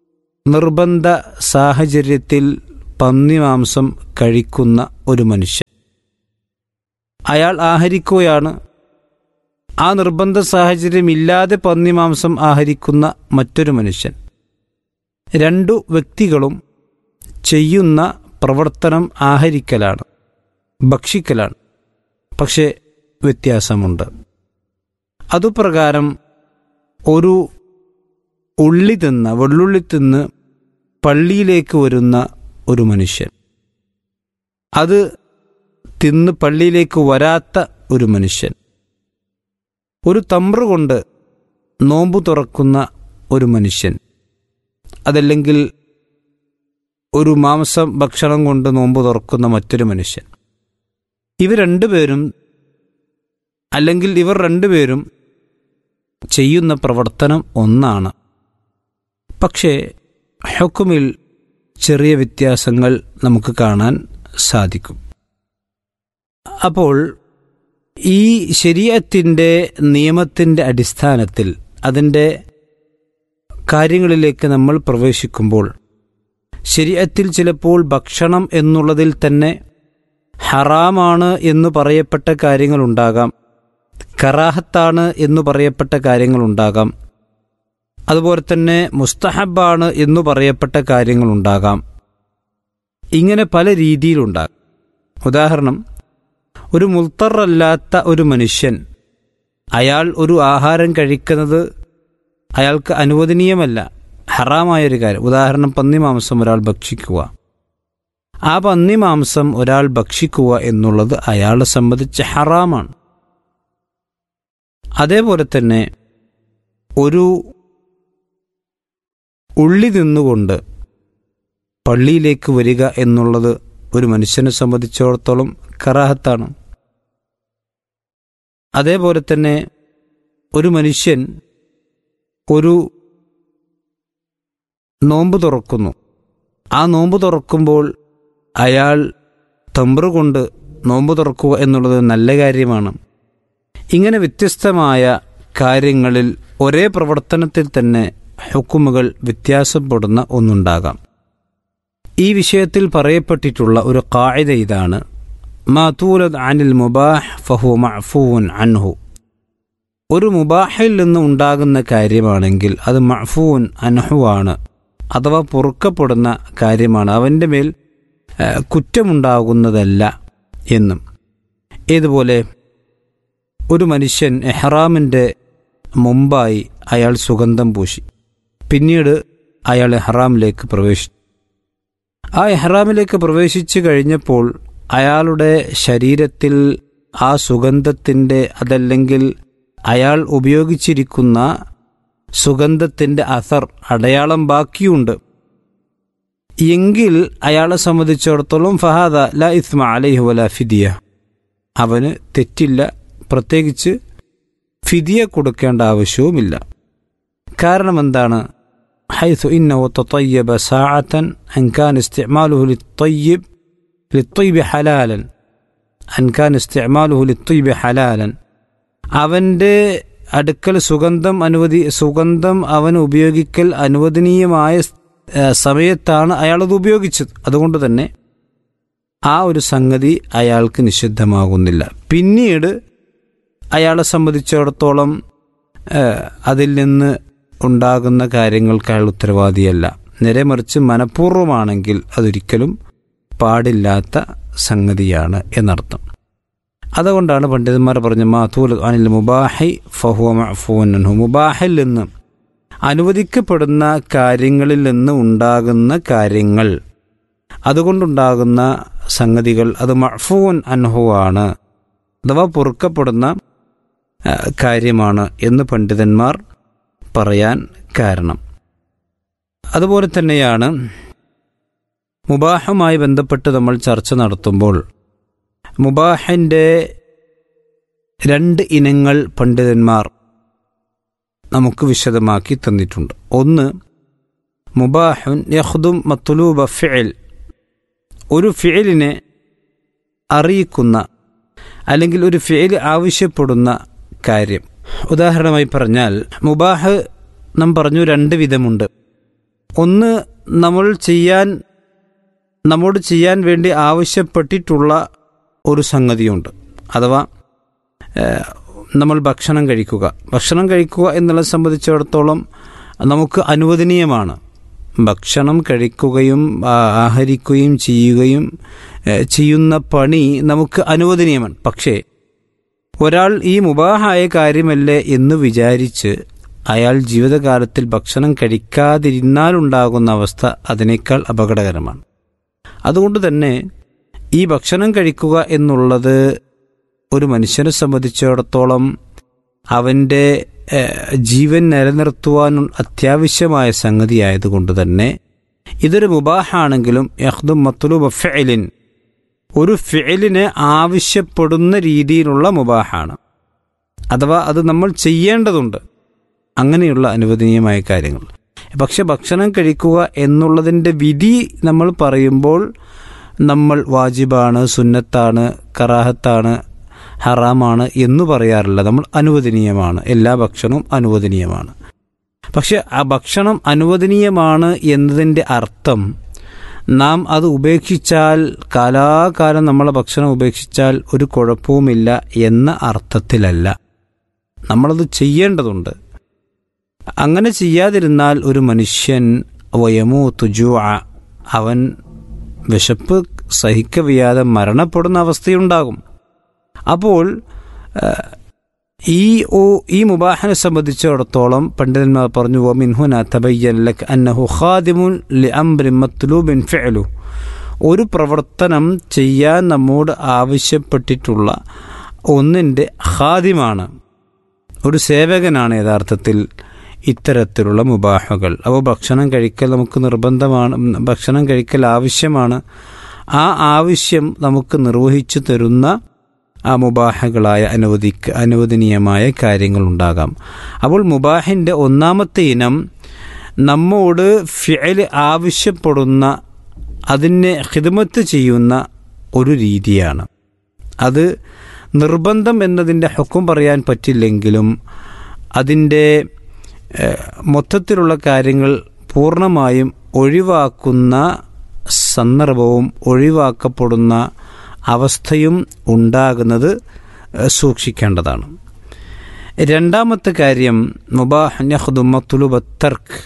നിർബന്ധ സാഹചര്യത്തിൽ പന്നിമാംസം കഴിക്കുന്ന ഒരു മനുഷ്യൻ അയാൾ ആഹരിക്കുകയാണ് ആ നിർബന്ധ സാഹചര്യം ഇല്ലാതെ പന്നിമാംസം ആഹരിക്കുന്ന മറ്റൊരു മനുഷ്യൻ രണ്ടു വ്യക്തികളും ചെയ്യുന്ന പ്രവർത്തനം ആഹരിക്കലാണ് ഭക്ഷിക്കലാണ് പക്ഷേ വ്യത്യാസമുണ്ട് അതുപ്രകാരം ഒരു ഉള്ളി തിന്ന് വെള്ളുള്ളി തിന്ന് പള്ളിയിലേക്ക് വരുന്ന ഒരു മനുഷ്യൻ അത് തിന്ന് പള്ളിയിലേക്ക് വരാത്ത ഒരു മനുഷ്യൻ ഒരു തമ്പ്ര കൊണ്ട് നോമ്പു തുറക്കുന്ന ഒരു മനുഷ്യൻ അതല്ലെങ്കിൽ ഒരു മാംസം ഭക്ഷണം കൊണ്ട് നോമ്പ് തുറക്കുന്ന മറ്റൊരു മനുഷ്യൻ ഇവർ രണ്ടുപേരും അല്ലെങ്കിൽ ഇവർ രണ്ടുപേരും ചെയ്യുന്ന പ്രവർത്തനം ഒന്നാണ് പക്ഷേ ഹുക്കുമിൽ ചെറിയ വ്യത്യാസങ്ങൾ നമുക്ക് കാണാൻ സാധിക്കും അപ്പോൾ ഈ ശരീരത്തിൻ്റെ നിയമത്തിൻ്റെ അടിസ്ഥാനത്തിൽ അതിൻ്റെ കാര്യങ്ങളിലേക്ക് നമ്മൾ പ്രവേശിക്കുമ്പോൾ ശരീരത്തിൽ ചിലപ്പോൾ ഭക്ഷണം എന്നുള്ളതിൽ തന്നെ ഹറാമാണ് എന്ന് പറയപ്പെട്ട കാര്യങ്ങളുണ്ടാകാം കറാഹത്താണ് എന്ന് പറയപ്പെട്ട കാര്യങ്ങളുണ്ടാകാം അതുപോലെ തന്നെ മുസ്തഹബാണ് എന്ന് പറയപ്പെട്ട കാര്യങ്ങളുണ്ടാകാം ഇങ്ങനെ പല രീതിയിലുണ്ടാകാം ഉദാഹരണം ഒരു മുൽത്തറല്ലാത്ത ഒരു മനുഷ്യൻ അയാൾ ഒരു ആഹാരം കഴിക്കുന്നത് അയാൾക്ക് അനുവദനീയമല്ല ഹറാമായൊരു കാര്യം ഉദാഹരണം പന്നിമാംസം ഒരാൾ ഭക്ഷിക്കുക ആ പന്നിമാംസം ഒരാൾ ഭക്ഷിക്കുക എന്നുള്ളത് അയാളെ സംബന്ധിച്ച് ഹറാമാണ് അതേപോലെ തന്നെ ഒരു ഉള്ളി തിന്നുകൊണ്ട് പള്ളിയിലേക്ക് വരിക എന്നുള്ളത് ഒരു മനുഷ്യനെ സംബന്ധിച്ചിടത്തോളം കറാഹത്താണ് അതേപോലെ തന്നെ ഒരു മനുഷ്യൻ ഒരു നോമ്പ് തുറക്കുന്നു ആ നോമ്പ് തുറക്കുമ്പോൾ അയാൾ തമ്പ്ര കൊണ്ട് നോമ്പ് തുറക്കുക എന്നുള്ളത് നല്ല കാര്യമാണ് ഇങ്ങനെ വ്യത്യസ്തമായ കാര്യങ്ങളിൽ ഒരേ പ്രവർത്തനത്തിൽ തന്നെ ഹുക്കുമുകൾ വ്യത്യാസപ്പെടുന്ന ഒന്നുണ്ടാകാം ഈ വിഷയത്തിൽ പറയപ്പെട്ടിട്ടുള്ള ഒരു കായിക ഇതാണ് മാതൂലത് അനിൽ മുബാഹ് ഫഹു മഅഫൂൻ അൻഹു ഒരു മുബാഹിൽ നിന്ന് ഉണ്ടാകുന്ന കാര്യമാണെങ്കിൽ അത് മഅഫൂൻ അൻഹുവാണ് അഥവാ പൊറുക്കപ്പെടുന്ന കാര്യമാണ് അവൻ്റെ മേൽ ഏഹ്, കുറ്റമുണ്ടാകുന്നതല്ല എന്നും ഏതുപോലെ ഒരു മനുഷ്യൻ എഹ്റാമിൻ്റെ മുമ്പായി അയാൾ സുഗന്ധം പൂശി പിന്നീട് അയാൾ എഹ്റാമിലേക്ക് പ്രവേശിച്ചു ആ എഹ്റാമിലേക്ക് പ്രവേശിച്ചു കഴിഞ്ഞപ്പോൾ അയാളുടെ ശരീരത്തിൽ ആ സുഗന്ധത്തിൻ്റെ അതല്ലെങ്കിൽ അയാൾ ഉപയോഗിച്ചിരിക്കുന്ന സുഗന്ധത്തിൻ്റെ അസർ അടയാളം ബാക്കിയുണ്ട് എങ്കിൽ അയാളെ സംബന്ധിച്ചിടത്തോളം ഫഹാദ ല ഇസ്മ അലൈഹി വല ഫിദിയ അവന് തെറ്റില്ല പ്രത്യേകിച്ച് ഫിദിയ കൊടുക്കേണ്ട ആവശ്യവുമില്ല കാരണം എന്താണ് حيث إنه تطيب ساعة أن كان استعماله للطيب للطيب حلالا أن كان استعماله للطيب حلالا അവൻ്റെ അടുക്കൽ സുഗന്ധം അനുവദി സുഗന്ധം അവൻ ഉപയോഗിക്കൽ അനുവദനീയമായ ഏ, സമയത്താണ് അയാളത് ഉപയോഗിച്ചത് അതുകൊണ്ട് തന്നെ ആ ഒരു സംഗതി അയാൾക്ക് നിഷിദ്ധമാകുന്നില്ല പിന്നീട് അയാളെ സംബന്ധിച്ചിടത്തോളം ഏ, അതിൽ നിന്ന് ഉണ്ടാകുന്ന കാര്യങ്ങൾക്ക് അയാൾ ഉത്തരവാദിയല്ല നേരെ മറിച്ച് മനഃപൂർവ്വമാണെങ്കിൽ അതൊരിക്കലും പാടില്ലാത്ത സംഗതിയാണ് എന്നർത്ഥം അതുകൊണ്ടാണ് പണ്ഡിതന്മാർ പറഞ്ഞ മാതൂൽ അനിൽ മുബാഹി ഫഹുവ മഅഫൂൻ അൻഹു മുബാഹിൽ നിന്ന് അനുവദിക്കപ്പെടുന്ന കാര്യങ്ങളിൽ നിന്ന് ഉണ്ടാകുന്ന കാര്യങ്ങൾ അതുകൊണ്ടുണ്ടാകുന്ന സംഗതികൾ അത് മഅഫൂൻ അൻഹുവാണ് അഥവാ പൊറുക്കപ്പെടുന്ന ആ, കാര്യമാണ് എന്ന് പണ്ഡിതന്മാർ പറയാൻ കാരണം അതുപോലെ തന്നെയാണ് മുബാഹുമായി ബന്ധപ്പെട്ട് നമ്മൾ ചർച്ച നടത്തുമ്പോൾ മുബാഹിൻ്റെ രണ്ട് ഇനങ്ങൾ പണ്ഡിതന്മാർ നമുക്ക് വിശദമാക്കി തന്നിട്ടുണ്ട് ഒന്ന് മുബാഹുൻ യഹ്ദും മത്തുലൂബ ഫിഅൽ ഒരു ഫിഅലിനെ അറിയിക്കുന്ന അല്ലെങ്കിൽ ഒരു ഫിഅൽ ആവശ്യപ്പെടുന്ന കാര്യം ഉദാഹരണമായി പറഞ്ഞാൽ മുബാഹ് നാം പറഞ്ഞു രണ്ട് വിധമുണ്ട് ഒന്ന് നമ്മൾ ചെയ്യാൻ നമ്മോട് ചെയ്യാൻ വേണ്ടി ആവശ്യപ്പെട്ടിട്ടുള്ള ഒരു സംഗതിയുണ്ട് അഥവാ ഏഹ്, നമ്മൾ ഭക്ഷണം കഴിക്കുക ഭക്ഷണം കഴിക്കുക എന്നുള്ളത് സംബന്ധിച്ചിടത്തോളം നമുക്ക് അനുവദനീയമാണ് ഭക്ഷണം കഴിക്കുകയും ആ, ആഹരിക്കുകയും ചെയ്യുകയും ഏഹ്, ചെയ്യുന്ന പണി നമുക്ക് അനുവദനീയമാണ് പക്ഷേ ഒരാൾ ഈ മുബാഹായ കാര്യമല്ലേ എന്ന് വിചാരിച്ച് അയാൾ ജീവിതകാലത്തിൽ ഭക്ഷണം കഴിക്കാതിരുന്നാലുണ്ടാകുന്ന അവസ്ഥ അതിനേക്കാൾ അപകടകരമാണ് അതുകൊണ്ട് തന്നെ ഈ ഭക്ഷണം കഴിക്കുക എന്നുള്ളത് ഒരു മനുഷ്യനെ സംബന്ധിച്ചിടത്തോളം അവൻ്റെ ഏഹ്, ജീവൻ നിലനിർത്തുവാൻ അത്യാവശ്യമായ സംഗതിയായതുകൊണ്ട് തന്നെ ഇതൊരു മുബാഹാണെങ്കിലും യഹ്ദും മത്തുലൂബ് ഫെലിൻ ഒരു ഫെലിന് ആവശ്യപ്പെടുന്ന രീതിയിലുള്ള മുബാഹാണ് അഥവാ അത് നമ്മൾ ചെയ്യേണ്ടതുണ്ട് അങ്ങനെയുള്ള അനുവദനീയമായ കാര്യങ്ങൾ പക്ഷെ ഭക്ഷണം കഴിക്കുക എന്നുള്ളതിൻ്റെ വിധി നമ്മൾ പറയുമ്പോൾ നമ്മൾ വാജിബാണ് സുന്നത്താണ് കറാഹത്താണ് ഹറാമാണ് എന്ന് പറയാറില്ല നമ്മൾ അനുവദനീയമാണ് എല്ലാ ഭക്ഷണവും അനുവദനീയമാണ് പക്ഷെ ആ ഭക്ഷണം അനുവദനീയമാണ് എന്നതിൻ്റെ അർത്ഥം നാം അത് ഉപേക്ഷിച്ചാൽ കാലാകാലം നമ്മളെ ഭക്ഷണം ഉപേക്ഷിച്ചാൽ ഒരു കുഴപ്പവുമില്ല എന്ന അർത്ഥത്തിലല്ല നമ്മളത് ചെയ്യേണ്ടതുണ്ട് അങ്ങനെ ചെയ്യാതിരുന്നാൽ ഒരു മനുഷ്യൻ വയമോ തുജു അവൻ വിശപ്പ് സഹിക്കവയ്യാതെ മരണപ്പെടുന്ന അവസ്ഥയുണ്ടാകും അപ്പോൾ ഏഹ്, ഈ ഓ ഈ മുബാഹനെ സംബന്ധിച്ചിടത്തോളം പണ്ഡിതന്മാർ പറഞ്ഞു "വ മിൻഹുന തബയ്യൻ ലക് അന്നഹു ഖാദിമുൻ ലിഅംറിൻ മത്ലൂബിൻ ഫിഅലു ഒരു പ്രവർത്തനം ചെയ്യാൻ നമ്മോട് ആവശ്യപ്പെട്ടിട്ടുള്ള ഒന്നിൻ്റെ ഖാദിമാണ് ഒരു സേവകനാണ് യഥാർത്ഥത്തിൽ ഇത്തരത്തിലുള്ള മുബാഹകൾ അപ്പോൾ ഭക്ഷണം കഴിക്കൽ നമുക്ക് നിർബന്ധമാണ് ഉം, ഭക്ഷണം കഴിക്കൽ ആവശ്യമാണ് ആ ആവശ്യം നമുക്ക് നിർവഹിച്ചു തരുന്ന ആ മുബാഹകളായ അനുവദിക്ക അനുവദനീയമായ കാര്യങ്ങളുണ്ടാകാം അപ്പോൾ മുബാഹിൻ്റെ ഒന്നാമത്തെ ഇനം നമ്മോട് ഫിഅൽ ആവശ്യപ്പെടുന്ന അതിനെ ഹിദ്മത്ത് ചെയ്യുന്ന ഒരു രീതിയാണ് അത് നിർബന്ധം എന്നതിൻ്റെ ഹുക്കും പറയാൻ പറ്റില്ലെങ്കിലും അതിൻ്റെ ഏഹ്, മൊത്തത്തിലുള്ള കാര്യങ്ങൾ പൂർണ്ണമായും ഒഴിവാക്കുന്ന സന്ദർഭവും ഒഴിവാക്കപ്പെടുന്ന അവസ്ഥയും ഉണ്ടാകുന്നത് ഏഹ്, സൂക്ഷിക്കേണ്ടതാണ് രണ്ടാമത്തെ കാര്യം മുബാഹ്യഹുദുമത്തുലുബത്തർക്ക്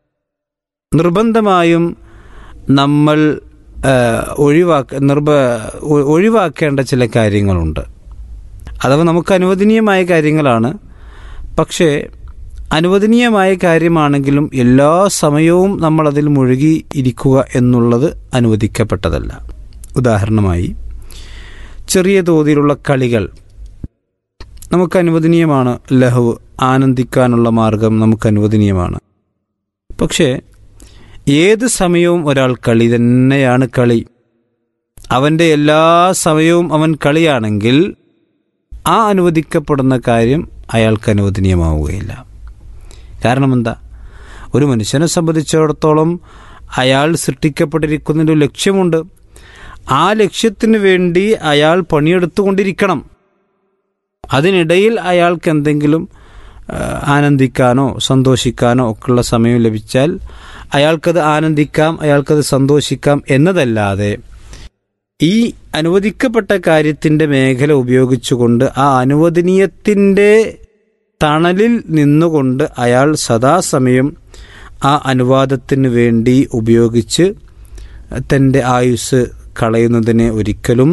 നിർബന്ധമായും നമ്മൾ ഏഹ്, ഒഴിവാക്ക നിർബ ഒ- ഒഴിവാക്കേണ്ട ചില കാര്യങ്ങളുണ്ട് അഥവാ നമുക്ക് അനുവദനീയമായ കാര്യങ്ങളാണ് പക്ഷേ അനുവദനീയമായ കാര്യമാണെങ്കിലും എല്ലാ സമയവും നമ്മൾ അതിൽ മുഴുകി ഇരിക്കുക എന്നുള്ളത് അനുവദിക്കപ്പെട്ടതല്ല ഉദാഹരണമായി ചെറിയ തോതിലുള്ള കളികൾ നമുക്ക് അനുവദനീയമാണ് ലഹു ആനന്ദിക്കാനുള്ള മാർഗം നമുക്ക് അനുവദനീയമാണ് പക്ഷേ ഏത് സമയവും ഒരാൾ കളി തന്നെയാണ് കളി അവൻ്റെ എല്ലാ സമയവും അവൻ കളിയാണെങ്കിൽ ആ അനുവദിക്കപ്പെടുന്ന കാര്യം അയാൾക്ക് അനുവദനീയമാവുകയില്ല കാരണം എന്താ ഒരു മനുഷ്യനെ സംബന്ധിച്ചിടത്തോളം അയാൾ സൃഷ്ടിക്കപ്പെട്ടിരിക്കുന്നതിൻ്റെ ഒരു ലക്ഷ്യമുണ്ട് ആ ലക്ഷ്യത്തിന് വേണ്ടി അയാൾ പണിയെടുത്തുകൊണ്ടിരിക്കണം അതിനിടയിൽ അയാൾക്ക് എന്തെങ്കിലും ആ, ആനന്ദിക്കാനോ സന്തോഷിക്കാനോ ഒക്കെയുള്ള സമയം ലഭിച്ചാൽ അയാൾക്കത് ആനന്ദിക്കാം അയാൾക്കത് സന്തോഷിക്കാം എന്നതല്ലാതെ ഈ അനുവദിക്കപ്പെട്ട കാര്യത്തിൻ്റെ മേഖല ഉപയോഗിച്ചുകൊണ്ട് ആ അനുവദനീയത്തിൻ്റെ തണലിൽ നിന്നുകൊണ്ട് അയാൾ സദാസമയം ആ അനുവാദത്തിന് വേണ്ടി ഉപയോഗിച്ച് തൻ്റെ ആയുസ് കളയുന്നതിനെ ഒരിക്കലും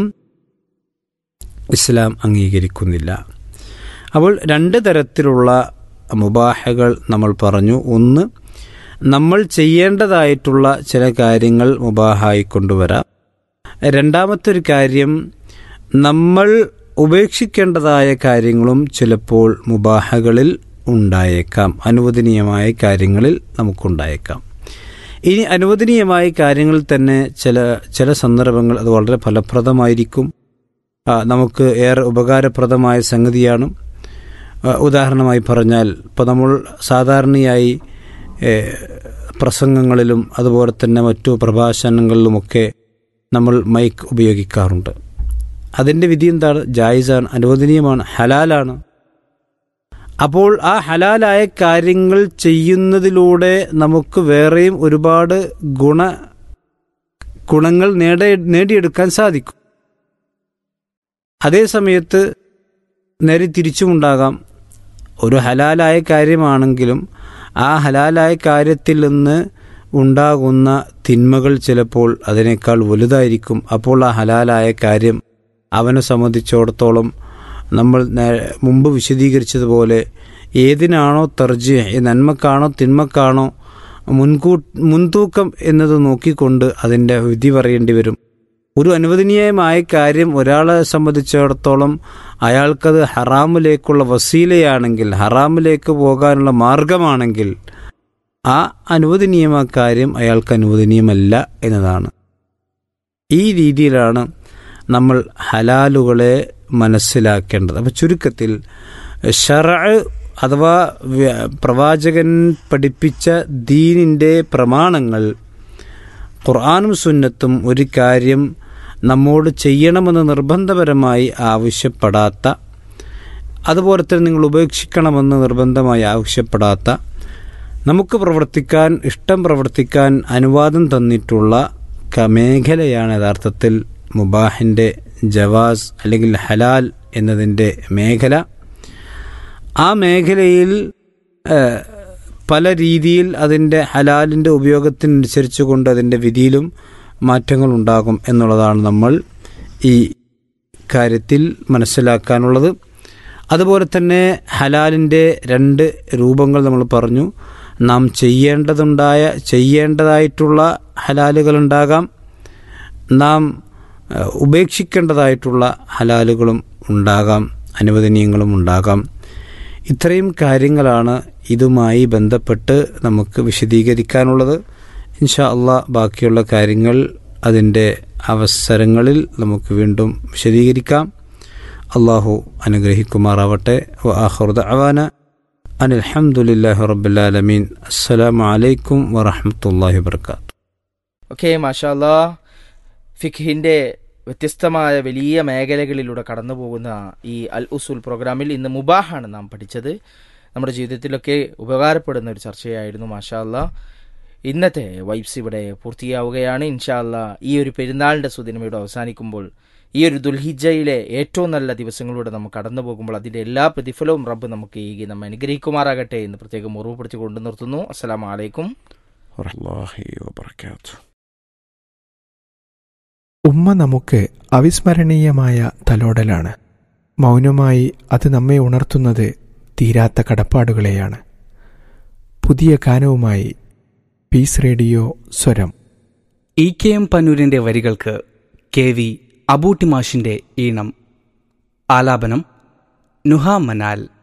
ഇസ്ലാം അംഗീകരിക്കുന്നില്ല അപ്പോൾ രണ്ട് തരത്തിലുള്ള മുബാഹകൾ നമ്മൾ പറഞ്ഞു ഒന്ന് നമ്മൾ ചെയ്യേണ്ടതായിട്ടുള്ള ചില കാര്യങ്ങൾ മുബാഹായി കൊണ്ടുവരാം രണ്ടാമത്തെ ഒരു കാര്യം നമ്മൾ ഉപേക്ഷിക്കേണ്ടതായ കാര്യങ്ങളും ചിലപ്പോൾ മുബാഹകളിൽ ഉണ്ടായേക്കാം അനുവദനീയമായ കാര്യങ്ങളിൽ നമുക്കുണ്ടായേക്കാം ഇനി അനുവദനീയമായ കാര്യങ്ങളിൽ തന്നെ ചില ചില സന്ദർഭങ്ങൾ അത് വളരെ ഫലപ്രദമായിരിക്കും ആ, നമുക്ക് ഏറെ ഉപകാരപ്രദമായ സംഗതിയാണ് ആ, ഉദാഹരണമായി പറഞ്ഞാൽ ഇപ്പോൾ നമ്മൾ സാധാരണയായി ഏ, പ്രസംഗങ്ങളിലും അതുപോലെ തന്നെ മറ്റു പ്രഭാഷണങ്ങളിലുമൊക്കെ നമ്മൾ മൈക്ക് ഉപയോഗിക്കാറുണ്ട് അതിൻ്റെ വിധി എന്താണ് ജായിസാണ് അനുവദനീയമാണ് ഹലാലാണ് അപ്പോൾ ആ ഹലാലായ കാര്യങ്ങൾ ചെയ്യുന്നതിലൂടെ നമുക്ക് വേറെയും ഒരുപാട് ഗുണ ഗുണങ്ങൾ നേട നേടിയെടുക്കാൻ സാധിക്കും അതേ സമയത്ത് നേരെ തിരിച്ചുമുണ്ടാകാം ഒരു ഹലാലായ കാര്യമാണെങ്കിലും ആ ഹലാലായ കാര്യത്തിൽ നിന്ന് ഉണ്ടാകുന്ന തിന്മകൾ ചിലപ്പോൾ അതിനേക്കാൾ വലുതായിരിക്കും അപ്പോൾ ആ ഹലാലായ കാര്യം അവനെ സംബന്ധിച്ചിടത്തോളം നമ്മൾ നേ- മുമ്പ് വിശദീകരിച്ചതുപോലെ ഏതിനാണോ തർജി നന്മക്കാണോ തിന്മക്കാണോ മുൻകൂ മുൻതൂക്കം എന്നത് നോക്കിക്കൊണ്ട് അതിൻ്റെ വിധി പറയേണ്ടി വരും ഒരു അനുവദനീയമായ കാര്യം ഒരാളെ സംബന്ധിച്ചിടത്തോളം അയാൾക്കത് ഹറാമിലേക്കുള്ള വസീലയാണെങ്കിൽ ഹറാമിലേക്ക് പോകാനുള്ള മാർഗമാണെങ്കിൽ ആ അനുവദനീയമായ കാര്യം അയാൾക്ക് അനുവദനീയമല്ല എന്നതാണ് ഈ രീതിയിലാണ് നമ്മൾ ഹലാലുകളെ മനസ്സിലാക്കേണ്ടത് അപ്പം ചുരുക്കത്തിൽ ഷറ അഥവാ വ്യ- പ്രവാചകൻ പഠിപ്പിച്ച ദീനിൻ്റെ പ്രമാണങ്ങൾ ഖുർആാനും സുന്നത്തും ഒരു കാര്യം നമ്മോട് ചെയ്യണമെന്ന് നിർബന്ധപരമായി ആവശ്യപ്പെടാത്ത അതുപോലെ തന്നെ നിങ്ങൾ ഉപേക്ഷിക്കണമെന്ന് നിർബന്ധമായി ആവശ്യപ്പെടാത്ത നമുക്ക് പ്രവർത്തിക്കാൻ ഇഷ്ടം പ്രവർത്തിക്കാൻ അനുവാദം തന്നിട്ടുള്ള ക- മേഖലയാണ് യഥാർത്ഥത്തിൽ മുബാഹിൻ്റെ ജവാസ് അല്ലെങ്കിൽ ഹലാൽ എന്നതിൻ്റെ മേഖല ആ മേഖലയിൽ ഏഹ്, പല രീതിയിൽ അതിൻ്റെ ഹലാലിൻ്റെ ഉപയോഗത്തിനനുസരിച്ച് കൊണ്ട് അതിൻ്റെ വിധിയിലും മാറ്റങ്ങൾ ഉണ്ടാകും എന്നുള്ളതാണ് നമ്മൾ ഈ കാര്യത്തിൽ മനസ്സിലാക്കാനുള്ളത് അതുപോലെ തന്നെ ഹലാലിൻ്റെ രണ്ട് രൂപങ്ങൾ നമ്മൾ പറഞ്ഞു നാം ചെയ്യേണ്ടതുണ്ടായ ചെയ്യേണ്ടതായിട്ടുള്ള ഹലാലുകളുണ്ടാകാം നാം ഏഹ്, ഉപേക്ഷിക്കേണ്ടതായിട്ടുള്ള ഹലാലുകളും ഉണ്ടാകാം അനുവദനീയങ്ങളും ഉണ്ടാകാം ഇത്രയും കാര്യങ്ങളാണ് ഇതുമായി ബന്ധപ്പെട്ട് നമുക്ക് വിശദീകരിക്കാനുള്ളത് ഇൻഷാ അള്ളാ ബാക്കിയുള്ള കാര്യങ്ങൾ അതിൻ്റെ അവസരങ്ങളിൽ നമുക്ക് വീണ്ടും വിശദീകരിക്കാം അള്ളാഹു അനുഗ്രഹിക്കുമാറാവട്ടെ വ ആഹുദ അവാന അനിൽഹമുല്ലാഹി റബ്ബുലാലമീൻ അസ്സലാമു അലൈക്കും വറഹമത്തല്ലാഹി വർക്കാത്തു ഓക്കെ മാഷാല്ലാ ഫിഖിന്റെ വ്യത്യസ്തമായ വലിയ മേഖലകളിലൂടെ കടന്നു പോകുന്ന ഈ അൽ ഉസുൽ പ്രോഗ്രാമിൽ ഇന്ന് മുബാഹാണ് നാം പഠിച്ചത് നമ്മുടെ ജീവിതത്തിലൊക്കെ ഉപകാരപ്പെടുന്ന ഒരു ചർച്ചയായിരുന്നു മാഷാല്ല ഇന്നത്തെ വൈബ്സ് ഇവിടെ പൂർത്തിയാവുകയാണ് ഇൻഷാല്ല ഈ ഒരു പെരുന്നാളിന്റെ സുദിനം ഇവിടെ അവസാനിക്കുമ്പോൾ ഈ ഒരു ദുൽഹിജയിലെ ഏറ്റവും നല്ല ദിവസങ്ങളിലൂടെ നമുക്ക് കടന്നു പോകുമ്പോൾ അതിന്റെ എല്ലാ പ്രതിഫലവും റബ്ബ് നമുക്ക് ഈ നമ്മെ അനുഗ്രഹിക്കുമാറാകട്ടെ എന്ന് പ്രത്യേകം ഓർമ്മപ്പെടുത്തി കൊണ്ടു നിർത്തുന്നു അസ്സലാമു അലൈക്കും വറഹ്മത്തുള്ളാഹി വബറകാതുഹു ഉമ്മ നമുക്ക് അവിസ്മരണീയമായ തലോടലാണ് മൗനമായി അത് നമ്മെ ഉണർത്തുന്നത് തീരാത്ത കടപ്പാടുകളെയാണ് പുതിയ ഗാനവുമായി പീസ് റേഡിയോ സ്വരം ഇ കെ എം പന്നൂരിന്റെ വരികൾക്ക് കെ വി അബൂട്ടിമാഷിന്റെ ഈണം ആലാപനം നുഹ മനാൽ